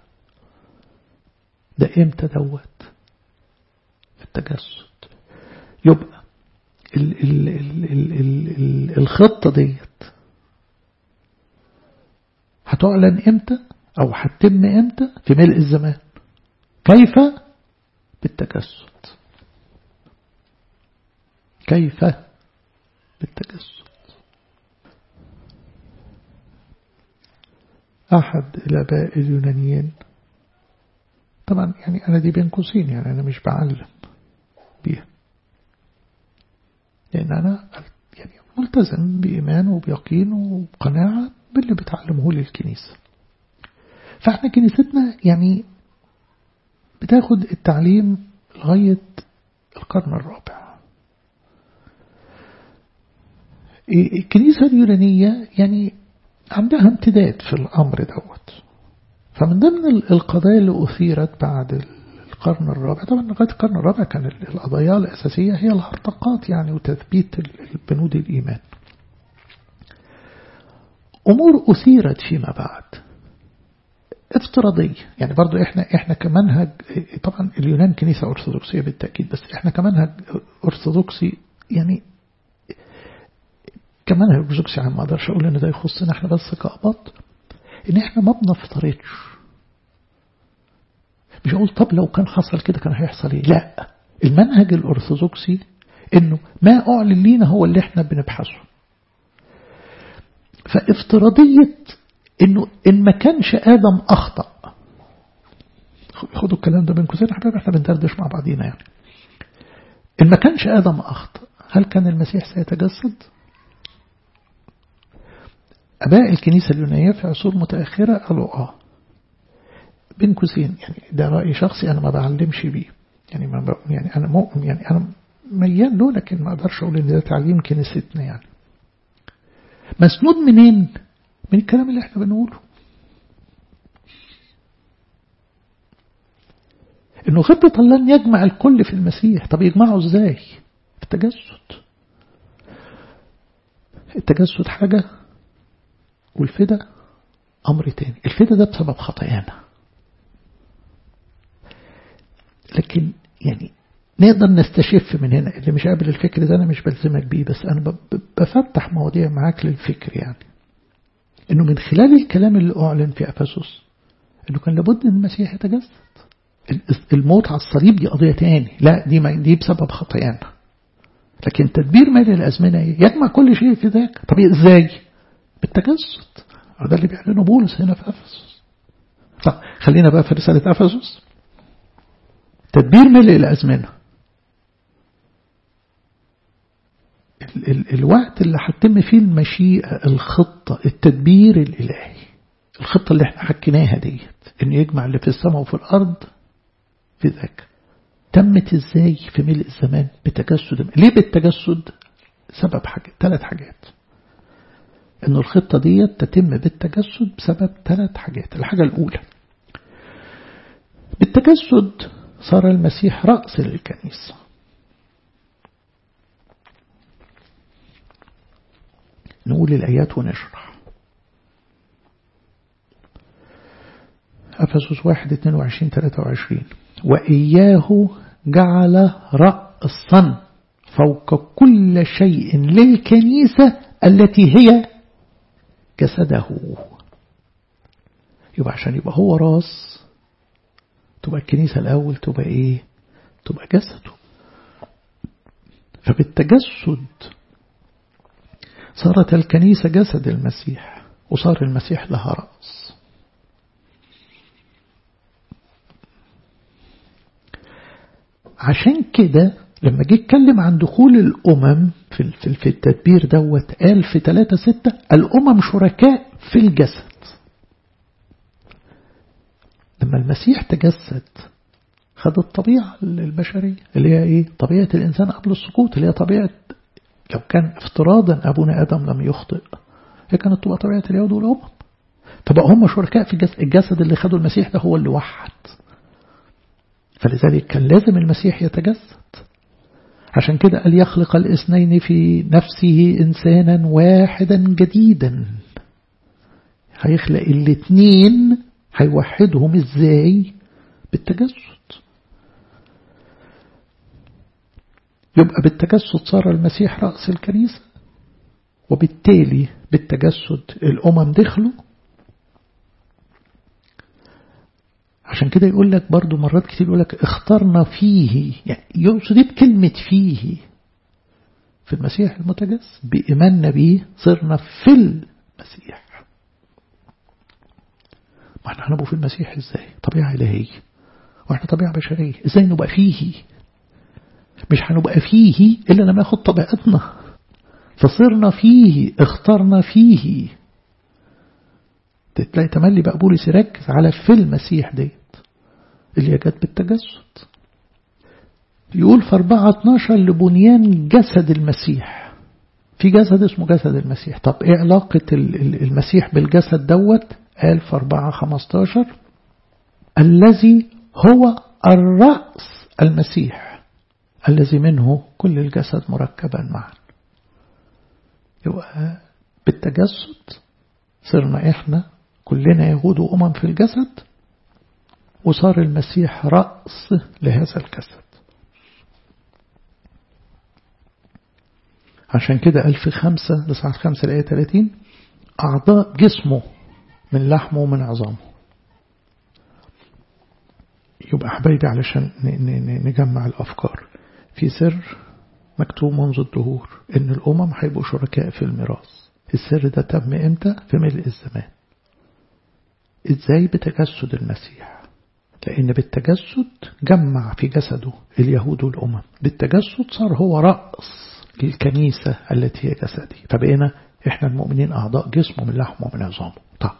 ده امتى دوت في التجسد يبقى ال ال ال ال ال ال الخطة ديت هتعلن امتى او هتتم امتى في ملء الزمان كيف بالتجسد كيف بالتجسد أحد الآباء اليونانيين طبعا يعني أنا دي بين قوسين يعني أنا مش بعلم بيها لأن أنا يعني ملتزم بإيمان وبيقين وبقناعة باللي بتعلمه لي الكنيسة فاحنا كنيستنا يعني بتاخد التعليم لغاية القرن الرابع الكنيسة اليونانية يعني عندها امتداد في الأمر دوت فمن ضمن القضايا اللي أثيرت بعد القرن الرابع طبعا لغاية القرن الرابع كان القضايا الأساسية هي الهرطقات يعني وتثبيت بنود الإيمان أمور أثيرت فيما بعد افتراضية يعني برضو احنا احنا كمنهج طبعا اليونان كنيسة أرثوذكسية بالتأكيد بس احنا كمنهج أرثوذكسي يعني كمنهج أرثوذكسي يعني ما أقدرش أقول إن ده يخصنا احنا بس كأباط إن احنا ما بنفترضش مش أقول طب لو كان حصل كده كان هيحصل إيه لا المنهج الأرثوذكسي إنه ما أعلن لينا هو اللي احنا بنبحثه فافتراضية انه ان ما كانش ادم اخطأ خدوا الكلام ده بين قوسين حبايبي احنا بندردش مع بعضينا يعني ان ما كانش ادم اخطأ هل كان المسيح سيتجسد اباء الكنيسة اليونانية في عصور متأخرة قالوا اه بين قوسين يعني ده رأي شخصي انا ما بعلمش بيه يعني ما يعني انا مؤمن يعني انا ميال له لكن ما اقدرش اقول ان ده تعليم كنيستنا يعني مسنود منين من الكلام اللي احنا بنقوله انه خطة الله ان يجمع الكل في المسيح طب يجمعه ازاي في التجسد التجسد حاجة والفدا امر تاني الفدا ده بسبب خطايانا لكن يعني نقدر نستشف من هنا اللي مش قابل الفكر ده انا مش بلزمك بيه بس انا بفتح مواضيع معاك للفكر يعني انه من خلال الكلام اللي اعلن في افسس انه كان لابد ان المسيح يتجسد الموت على الصليب دي قضيه تاني لا دي ما دي بسبب خطايانا لكن تدبير مال الازمنه يجمع كل شيء في ذاك طب ازاي بالتجسد ده اللي بيعلنه بولس هنا في افسس طب خلينا بقى في رساله افسس تدبير ملء الازمنه ال ال الوقت اللي هتتم فيه المشيئة الخطة التدبير الإلهي الخطة اللي احنا حكيناها ديت إنه يجمع اللي في السماء وفي الأرض في ذاك تمت ازاي في ملء الزمان بتجسد ليه بالتجسد سبب حاجة ثلاث حاجات إنه الخطة ديت تتم بالتجسد بسبب ثلاث حاجات الحاجة الأولى بالتجسد صار المسيح رأس للكنيسة نقول الآيات ونشرح أفسس واحد اتنين وعشرين تلاتة وعشرين وإياه جعل رأسا فوق كل شيء للكنيسة التي هي جسده يبقى عشان يبقى هو راس تبقى الكنيسة الأول تبقى إيه تبقى جسده فبالتجسد صارت الكنيسة جسد المسيح وصار المسيح لها رأس عشان كده لما جه اتكلم عن دخول الأمم في في التدبير دوت قال في 3 6 الأمم شركاء في الجسد لما المسيح تجسد خد الطبيعة البشرية اللي هي ايه طبيعة الإنسان قبل السقوط اللي هي طبيعة لو كان افتراضا أبونا آدم لم يخطئ هي كانت تبقى طبيعة اليهود والأمم فبقى هم شركاء في الجسد, الجسد اللي خدوا المسيح ده هو اللي وحد فلذلك كان لازم المسيح يتجسد عشان كده قال يخلق الاثنين في نفسه إنسانا واحدا جديدا هيخلق الاثنين هيوحدهم ازاي بالتجسد يبقى بالتجسد صار المسيح رأس الكنيسة وبالتالي بالتجسد الأمم دخلوا عشان كده يقول لك برضو مرات كتير يقول لك اخترنا فيه يعني يقصد بكلمة فيه في المسيح المتجسد بإيماننا به صرنا في المسيح ما احنا هنبقى في المسيح ازاي طبيعة إلهية واحنا طبيعة بشرية ازاي نبقى فيه مش هنبقى فيه إلا لما ناخد طبيعتنا فصرنا فيه اخترنا فيه تلاقي تملي بقى بولس يركز على في المسيح ديت اللي جت بالتجسد يقول في 4 12 لبنيان جسد المسيح في جسد اسمه جسد المسيح طب ايه علاقة المسيح بالجسد دوت قال في 4 15 الذي هو الرأس المسيح الذي منه كل الجسد مركبا معا يبقى بالتجسد صرنا احنا كلنا يهود وأمم في الجسد وصار المسيح رأس لهذا الجسد عشان كده قال في خمسة لصعد خمسة لآية 30 أعضاء جسمه من لحمه ومن عظامه يبقى حبايبي علشان نجمع الأفكار في سر مكتوب منذ الدهور إن الأمم هيبقوا شركاء في الميراث السر ده تم إمتى في ملء الزمان إزاي بتجسد المسيح لأن بالتجسد جمع في جسده اليهود والأمم بالتجسد صار هو رأس الكنيسة التي هي جسدي فبقينا إحنا المؤمنين أعضاء جسمه من لحمه ومن عظامه طب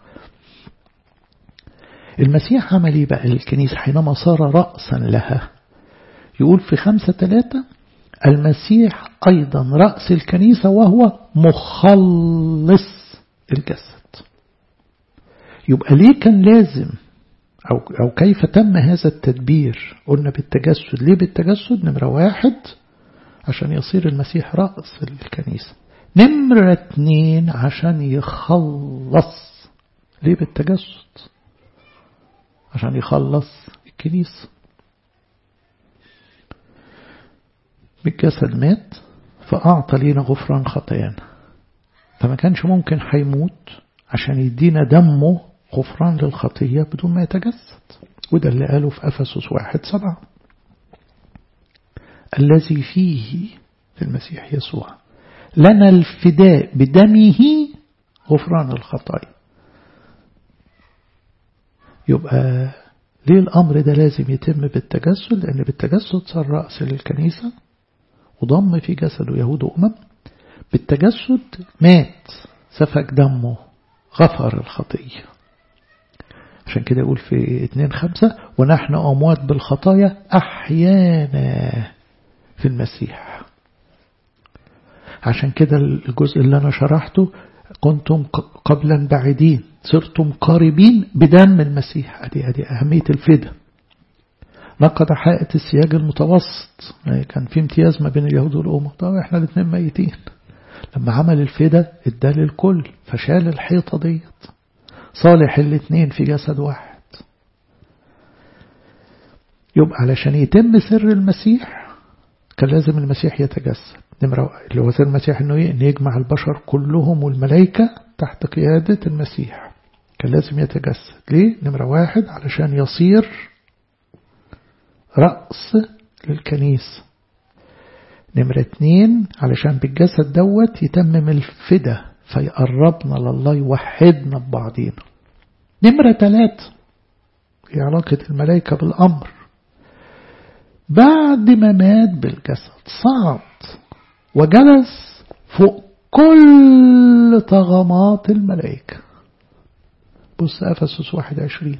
المسيح عمل ايه بقى للكنيسة حينما صار رأسا لها يقول في خمسة ثلاثة المسيح أيضا رأس الكنيسة وهو مخلص الجسد يبقى ليه كان لازم أو, أو كيف تم هذا التدبير قلنا بالتجسد ليه بالتجسد نمرة واحد عشان يصير المسيح رأس الكنيسة نمرة اتنين عشان يخلص ليه بالتجسد عشان يخلص الكنيسة بالجسد مات فأعطى لينا غفران خطايانا فما كانش ممكن هيموت عشان يدينا دمه غفران للخطية بدون ما يتجسد وده اللي قاله في أفسس واحد سبعة الذي فيه في المسيح يسوع لنا الفداء بدمه غفران الخطايا يبقى ليه الأمر ده لازم يتم بالتجسد لأن بالتجسد صار رأس للكنيسة وضم في جسده يهود وأمم بالتجسد مات سفك دمه غفر الخطية عشان كده يقول في اتنين خمسة ونحن أموات بالخطايا أحيانا في المسيح عشان كده الجزء اللي أنا شرحته كنتم قبلا بعيدين صرتم قاربين بدم المسيح أدي أدي أهمية الفدا نقض حائط السياج المتوسط كان في امتياز ما بين اليهود والأمم طبعا احنا الاثنين ميتين لما عمل الفدا ادى للكل فشال الحيطة ديت صالح الاثنين في جسد واحد يبقى علشان يتم سر المسيح كان لازم المسيح يتجسد نمرة اللي هو سر المسيح انه إن يجمع البشر كلهم والملائكة تحت قيادة المسيح كان لازم يتجسد ليه؟ نمرة واحد علشان يصير رأس للكنيسة نمرة اتنين علشان بالجسد دوت يتمم الفدا فيقربنا لله يوحدنا ببعضينا نمرة تلاتة هي علاقة الملائكة بالأمر بعد ما مات بالجسد صعد وجلس فوق كل طغمات الملائكة بص أفسس واحد عشرين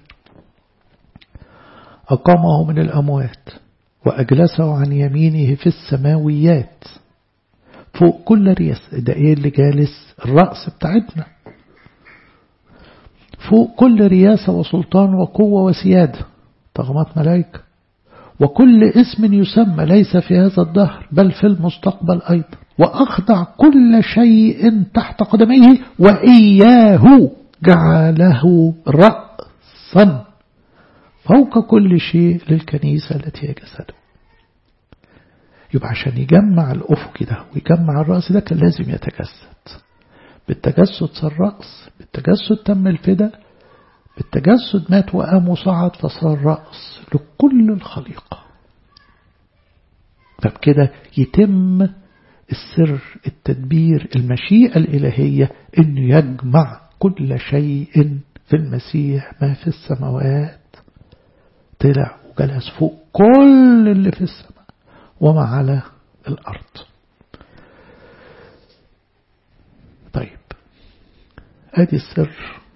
أقامه من الأموات وأجلسه عن يمينه في السماويات فوق كل رياس ده إيه اللي جالس الرأس بتاعتنا فوق كل رياسة وسلطان وقوة وسيادة طغمات ملائكة وكل اسم يسمى ليس في هذا الدهر بل في المستقبل أيضا وأخضع كل شيء تحت قدميه وإياه جعله رأسا فوق كل شيء للكنيسة التي هي جسده يبقى عشان يجمع الأفق ده ويجمع الرأس ده كان لازم يتجسد بالتجسد صار رأس بالتجسد تم الفدا بالتجسد مات وقام وصعد فصار رأس لكل الخليقة فبكده يتم السر التدبير المشيئة الإلهية أنه يجمع كل شيء في المسيح ما في السماوات طلع وجلس فوق كل اللي في السماء وما على الأرض طيب ادي السر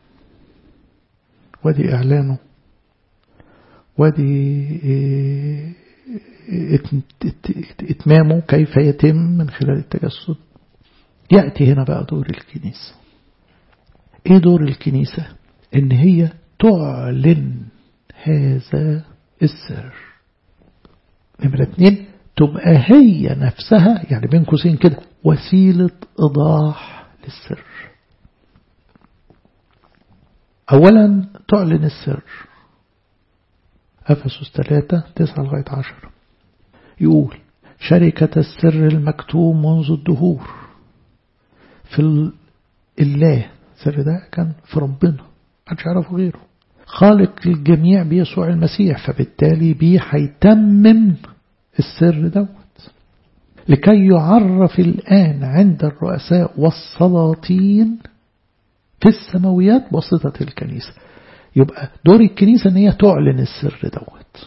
وادي اعلانه وادي اتمامه كيف يتم من خلال التجسد يأتي هنا بقى دور الكنيسة ايه دور الكنيسة ان هي تعلن هذا السر نمرة اتنين تبقى هي نفسها يعني بين قوسين كده وسيلة إيضاح للسر أولا تعلن السر أفسس 3 9 لغاية 10 يقول شركة السر المكتوم منذ الدهور في الله السر ده كان في ربنا محدش يعرفه غيره خالق الجميع بيسوع المسيح فبالتالي بيه هيتمم السر دوت لكي يعرف الآن عند الرؤساء والسلاطين في السماويات بواسطة الكنيسة يبقى دور الكنيسة ان هي تعلن السر دوت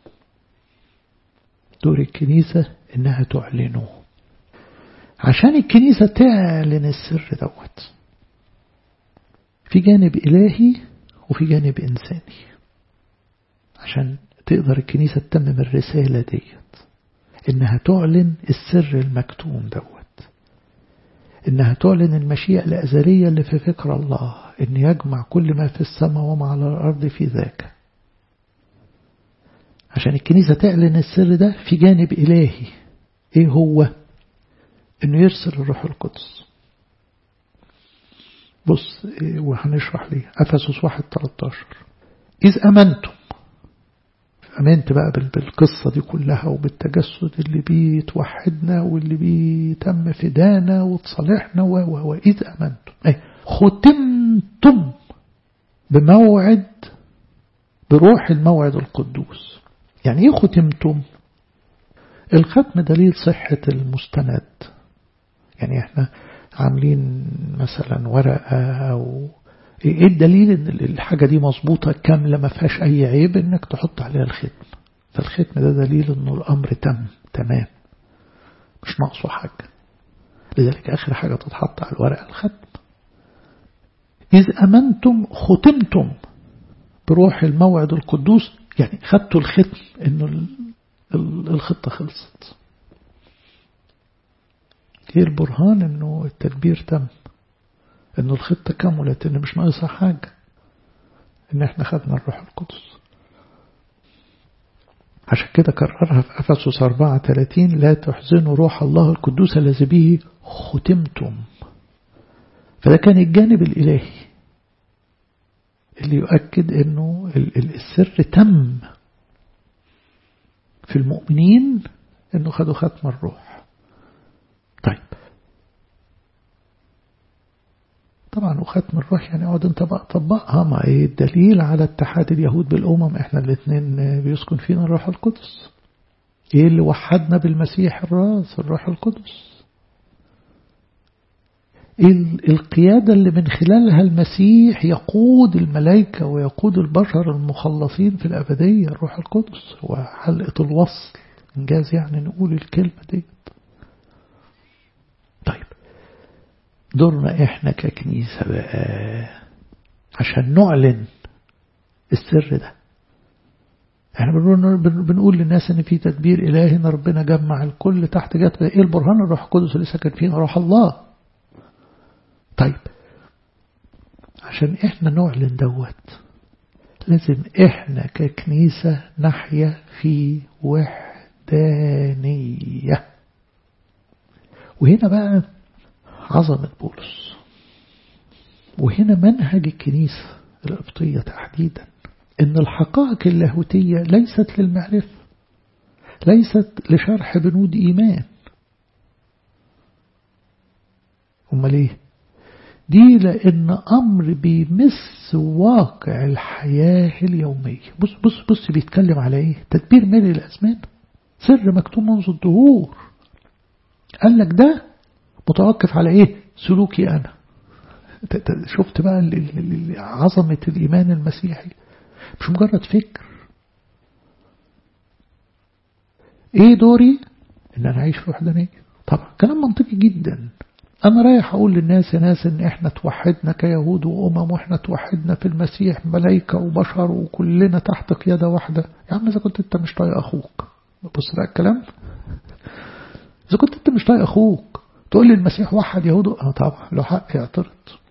دور الكنيسة انها تعلنه عشان الكنيسة تعلن السر دوت في جانب إلهي وفي جانب إنساني عشان تقدر الكنيسة تتمم الرسالة ديت إنها تعلن السر المكتوم دوت إنها تعلن المشيئة الأزلية اللي في فكر الله إن يجمع كل ما في السماء وما على الأرض في ذاك عشان الكنيسة تعلن السر ده في جانب إلهي إيه هو إنه يرسل الروح القدس بص وهنشرح ليه أفسس واحد 13 إذ أمنتم أمنت بقى بالقصة دي كلها وبالتجسد اللي بيه توحدنا واللي بيه تم فدانا وتصالحنا وإذ أمنتم أي ختمتم بموعد بروح الموعد القدوس يعني إيه ختمتم الختم دليل صحة المستند يعني احنا عاملين مثلا ورقة أو ايه الدليل ان الحاجة دي مظبوطة كاملة ما فيهاش اي عيب انك تحط عليها الختم فالختم ده دليل انه الامر تم تمام مش ناقصه حاجة لذلك اخر حاجة تتحط على الورقة الختم إذ أمنتم ختمتم بروح الموعد القدوس يعني خدتوا الختم انه الخطة خلصت ايه البرهان انه التدبير تم انه الخطة كملت ان مش ناقصها حاجة ان احنا خدنا الروح القدس عشان كده كررها في أفسس 34 لا تحزنوا روح الله القدوس الذي به ختمتم فده كان الجانب الإلهي اللي يؤكد انه السر تم في المؤمنين انه خدوا ختم الروح طيب طبعا وختم الروح يعني اقعد انت بقى طبقها ما ايه الدليل على اتحاد اليهود بالامم احنا الاثنين بيسكن فينا الروح القدس ايه اللي وحدنا بالمسيح الراس الروح القدس ايه القيادة اللي من خلالها المسيح يقود الملائكة ويقود البشر المخلصين في الأبدية الروح القدس هو حلقة الوصل إنجاز يعني نقول الكلمة دي طيب دورنا احنا ككنيسة بقى عشان نعلن السر ده احنا بنقول للناس ان في تدبير الهي ان ربنا جمع الكل تحت جت ايه البرهان الروح القدس اللي سكن فينا روح الله طيب عشان احنا نعلن دوت لازم احنا ككنيسة نحيا في وحدانية وهنا بقى عظمة بولس وهنا منهج الكنيسة القبطية تحديدا ان الحقائق اللاهوتية ليست للمعرفة ليست لشرح بنود إيمان أمال إيه دي لأن أمر بيمس واقع الحياة اليومية بص بص بص بيتكلم على إيه تدبير مالي الأزمان سر مكتوب منذ الدهور قال لك ده متوقف على إيه سلوكي أنا شفت بقى عظمة الإيمان المسيحي مش مجرد فكر ايه دوري ان انا اعيش في وحدانية طبعا كلام منطقي جدا انا رايح اقول للناس يا ناس ان احنا توحدنا كيهود وامم واحنا توحدنا في المسيح ملائكة وبشر وكلنا تحت قيادة واحدة يا عم اذا كنت انت مش طايق اخوك بص بقى الكلام اذا كنت انت مش طايق اخوك تقول لي المسيح وحد يهود اه طبعا له حق يعترض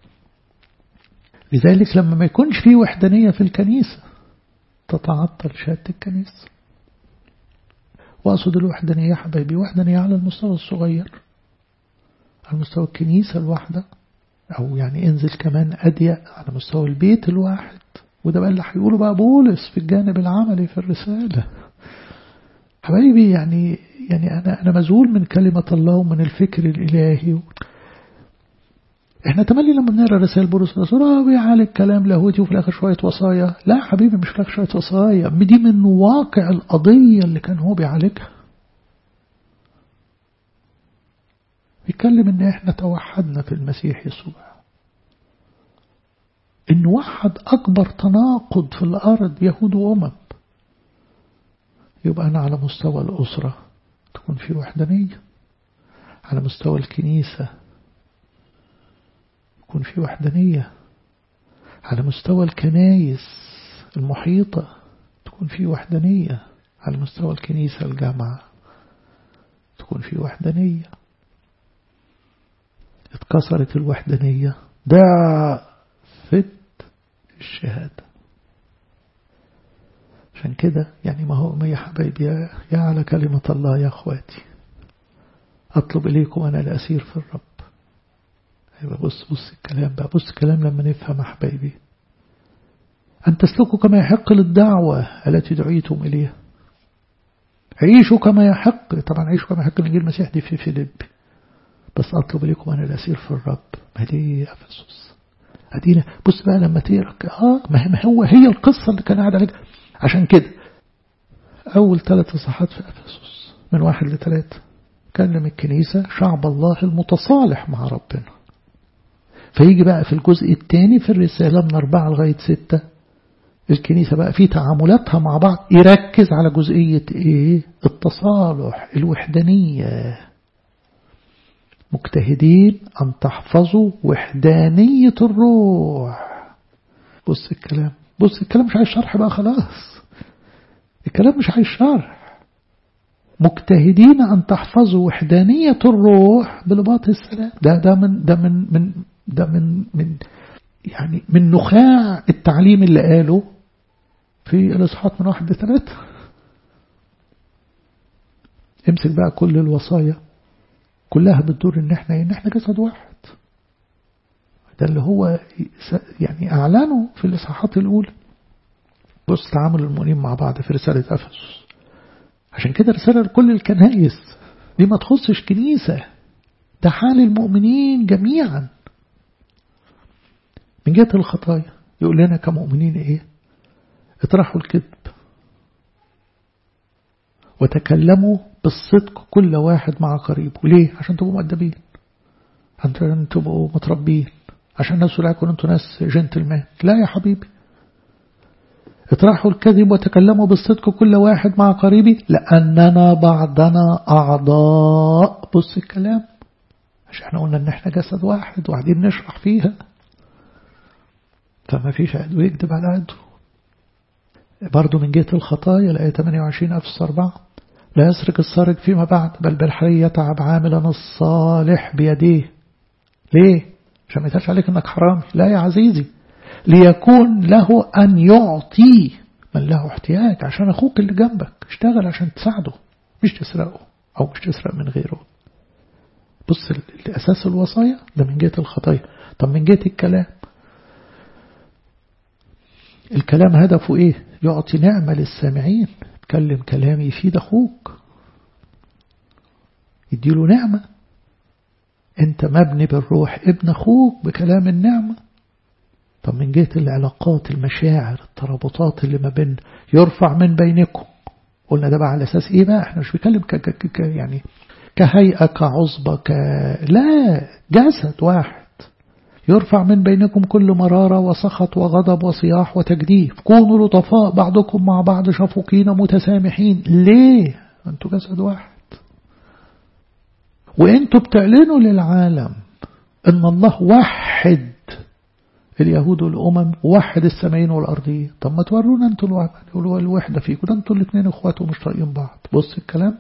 لذلك لما ما يكونش في وحدانية في الكنيسة تتعطل شهادة الكنيسة وأقصد الوحدانية يا حبايبي وحدانية على المستوى الصغير على مستوى الكنيسة الواحدة أو يعني انزل كمان أضيق على مستوى البيت الواحد وده بقى اللي هيقوله بقى بولس في الجانب العملي في الرسالة حبايبي يعني يعني أنا أنا مذهول من كلمة الله ومن الفكر الإلهي احنا تملي لما بنقرا رسائل بولس الرسول اه بيعالج كلام لاهوتي وفي الاخر شويه وصايا لا حبيبي مش في الاخر شويه وصايا دي من واقع القضيه اللي كان هو بيعالجها بيتكلم ان احنا توحدنا في المسيح يسوع ان وحد اكبر تناقض في الارض يهود وامم يبقى انا على مستوى الاسره تكون في وحدانيه على مستوى الكنيسه يكون في وحدانية على مستوى الكنايس المحيطة تكون في وحدانية على مستوى الكنيسة الجامعة تكون في وحدانية اتكسرت الوحدانية ضعفت الشهادة عشان كده يعني ما هو ما يا حبايبي يا على كلمة الله يا أخواتي أطلب إليكم أنا الأسير في الرب أيوة بص بص الكلام بقى بص الكلام لما نفهم أحبايبي أن تسلكوا كما يحق للدعوة التي دعيتم إليها عيشوا كما يحق طبعا عيشوا كما يحق الإنجيل المسيح دي في فيليب بس أطلب إليكم أنا الأسير في الرب ما دي أفسس أدينا بص بقى لما تقرا آه ما هو هي القصة اللي كان قاعد عليك عشان كده أول ثلاث صحات في أفسس من واحد لثلاثة كلم الكنيسة شعب الله المتصالح مع ربنا فيجي بقى في الجزء الثاني في الرسالة من أربعة لغاية ستة الكنيسة بقى في تعاملاتها مع بعض يركز على جزئية إيه التصالح الوحدانية مجتهدين أن تحفظوا وحدانية الروح بص الكلام بص الكلام مش عايز شرح بقى خلاص الكلام مش عايز شرح مجتهدين أن تحفظوا وحدانية الروح بلباط السلام ده ده من ده من من ده من من يعني من نخاع التعليم اللي قاله في الإصحاحات من واحد لثلاثة امسك بقى كل الوصايا كلها بتدور ان احنا ان احنا جسد واحد ده اللي هو يعني اعلنه في الاصحاحات الاولى بص تعامل المؤمنين مع بعض في رسالة افسس عشان كده رسالة لكل الكنائس دي ما تخصش كنيسة ده حال المؤمنين جميعا من جهة الخطايا يقول لنا كمؤمنين ايه اطرحوا الكذب وتكلموا بالصدق كل واحد مع قريبه ليه عشان تبقوا مؤدبين عشان تبقوا متربين عشان الناس يقولوا انتوا ناس جنتلمان لا يا حبيبي اطرحوا الكذب وتكلموا بالصدق كل واحد مع قريبه لأننا بعضنا أعضاء بص الكلام عشان احنا قلنا ان احنا جسد واحد وقاعدين نشرح فيها فما فيش عدو يكذب على عدو برضو من جهة الخطايا الآية 28 أفس 4 لا يسرق السارق فيما بعد بل بالحري يتعب عاملا الصالح بيديه ليه؟ عشان ما يتقالش عليك انك حرامي لا يا عزيزي ليكون له أن يعطي من له احتياج عشان أخوك اللي جنبك اشتغل عشان تساعده مش تسرقه أو مش تسرق من غيره بص الأساس الوصايا ده من جهة الخطايا طب من جهة الكلام الكلام هدفه ايه يعطي نعمة للسامعين تكلم كلام يفيد أخوك يديله نعمة انت مبني بالروح ابن أخوك بكلام النعمة طب من جهة العلاقات المشاعر الترابطات اللي ما بين يرفع من بينكم قلنا ده بقى على أساس إيه بقى احنا مش بنتكلم ك ك ك يعني كهيئة كعصبة ك لا جسد واحد يرفع من بينكم كل مرارة وسخط وغضب وصياح وتجديف كونوا لطفاء بعضكم مع بعض شفوقين متسامحين ليه انتوا جسد واحد وانتوا بتعلنوا للعالم ان الله وحد اليهود والأمم وحد السماين والأرضية طب ما تورونا انتوا الوحدة فيكم ده انتوا الاثنين اخوات ومش طايقين بعض بص الكلام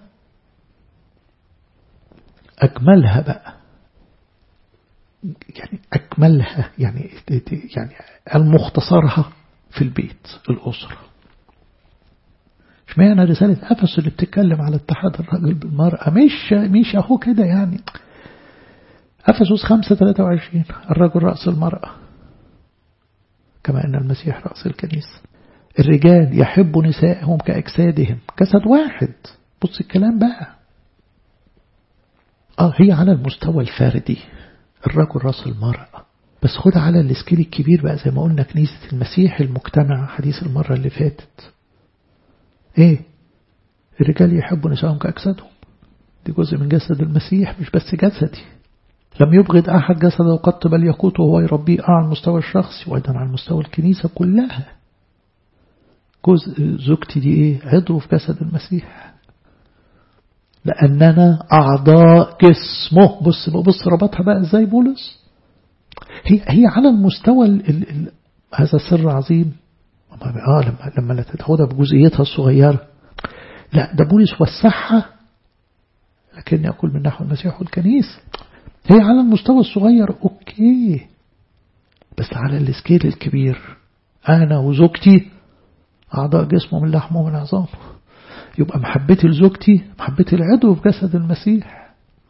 أكملها بقى يعني أكملها يعني يعني المختصرها في البيت الأسرة اشمعنى رسالة أفس اللي بتتكلم على اتحاد الرجل بالمرأة مش مش أهو كده يعني أفسس 5 23 الرجل رأس المرأة كما أن المسيح رأس الكنيسة الرجال يحب نسائهم كأجسادهم جسد واحد بص الكلام بقى آه هي على المستوى الفردي الرجل رأس المرأة بس خد على السكيل الكبير بقى زي ما قلنا كنيسة المسيح المجتمع حديث المرة اللي فاتت ايه الرجال يحبوا نسائهم كأجسادهم دي جزء من جسد المسيح مش بس جسدي لم يبغض أحد جسده قط بل يقوته وهو يربيه على المستوى الشخصي وأيضا على المستوى الكنيسة كلها جزء زوجتي دي ايه عضو في جسد المسيح لأننا أعضاء جسمه بص بص ربطها بقى ازاي بولس هي هي على المستوى ال ال ال هذا سر عظيم اه لما لما تاخدها بجزئيتها الصغيرة لا ده بولس وسعها لكن يقول من نحو المسيح والكنيسة هي على المستوى الصغير اوكي بس على السكيل الكبير انا وزوجتي اعضاء جسمه من لحمه ومن عظامه يبقى محبتي لزوجتي محبتي العضو في جسد المسيح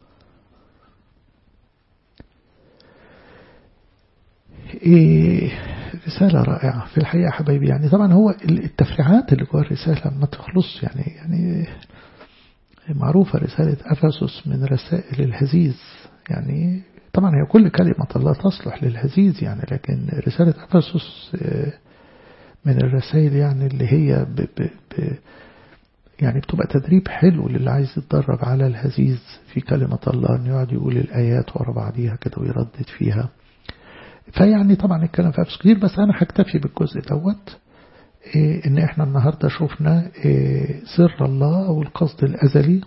إيه رسالة رائعة في الحقيقة حبايبي يعني طبعا هو التفريعات اللي جوه الرسالة ما تخلص يعني يعني معروفة رسالة أفسس من رسائل الهزيز يعني طبعا هي كل كلمة الله تصلح للهزيز يعني لكن رسالة أفسس من الرسائل يعني اللي هي ب ب ب يعني بتبقى تدريب حلو للي عايز يتدرب على الهزيز في كلمة الله انه يقعد يقول الآيات ورا بعضيها كده ويردد فيها فيعني طبعا الكلام في أفس كتير بس أنا هكتفي بالجزء دوت إيه إن إحنا النهاردة شفنا إيه سر الله أو القصد الأزلي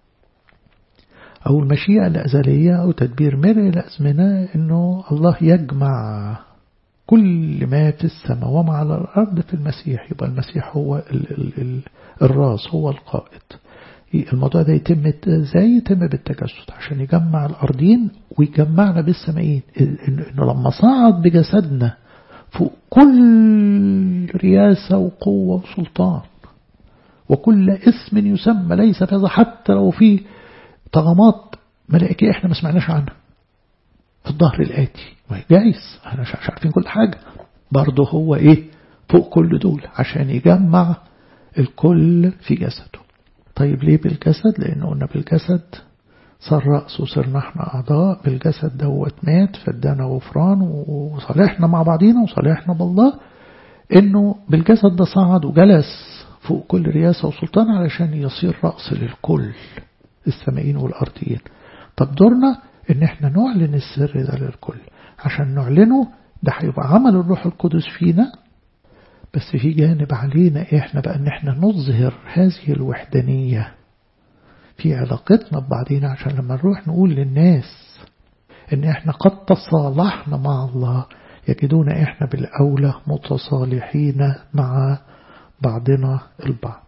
أو المشيئة الأزلية أو تدبير مر الأزمنة إنه الله يجمع كل ما في السماء وما على الأرض في المسيح يبقى المسيح هو ال ال ال الراس هو القائد الموضوع ده يتم ازاي يتم بالتجسد عشان يجمع الأرضين ويجمعنا بالسمائين إنه لما صعد بجسدنا فوق كل رياسة وقوة وسلطان وكل اسم يسمى ليس في هذا حتى لو في طغمات ملائكية احنا ما سمعناش عنها في الظهر الآتي جايز احنا مش عارفين كل حاجة برضه هو ايه فوق كل دول عشان يجمع الكل في جسده طيب ليه بالجسد لأن قلنا بالجسد صار رأس وصرنا احنا أعضاء بالجسد دوت مات فادانا غفران وصالحنا مع بعضينا وصالحنا بالله انه بالجسد ده صعد وجلس فوق كل رياسة وسلطان علشان يصير رأس للكل السمائين والأرضيين طب دورنا ان احنا نعلن السر ده للكل عشان نعلنه ده هيبقى عمل الروح القدس فينا بس في جانب علينا احنا بقى ان احنا نظهر هذه الوحدانية في علاقتنا ببعضينا عشان لما نروح نقول للناس ان احنا قد تصالحنا مع الله يجدون احنا بالاولى متصالحين مع بعضنا البعض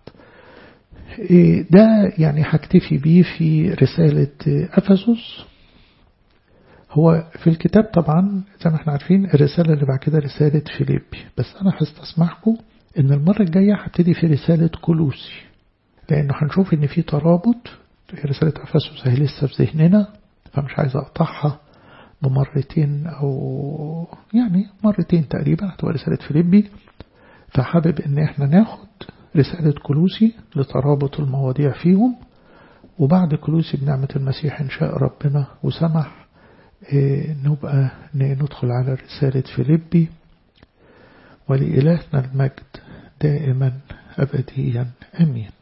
ده يعني هكتفي بيه في رسالة أفسس هو في الكتاب طبعا زي ما احنا عارفين الرسالة اللي بعد كده رسالة فيليبي بس أنا هستسمحكم إن المرة الجاية هبتدي في رسالة كولوسي لأنه هنشوف إن في ترابط رسالة أفسس هي لسه في ذهننا فمش عايز أقطعها بمرتين أو يعني مرتين تقريبا هتبقى رسالة فيليبي فحابب إن احنا ناخد رسالة كلوسي لترابط المواضيع فيهم وبعد كلوسي بنعمة المسيح إن شاء ربنا وسمح نبقى ندخل على رسالة فيليبي ولإلهنا المجد دائما أبديا أمين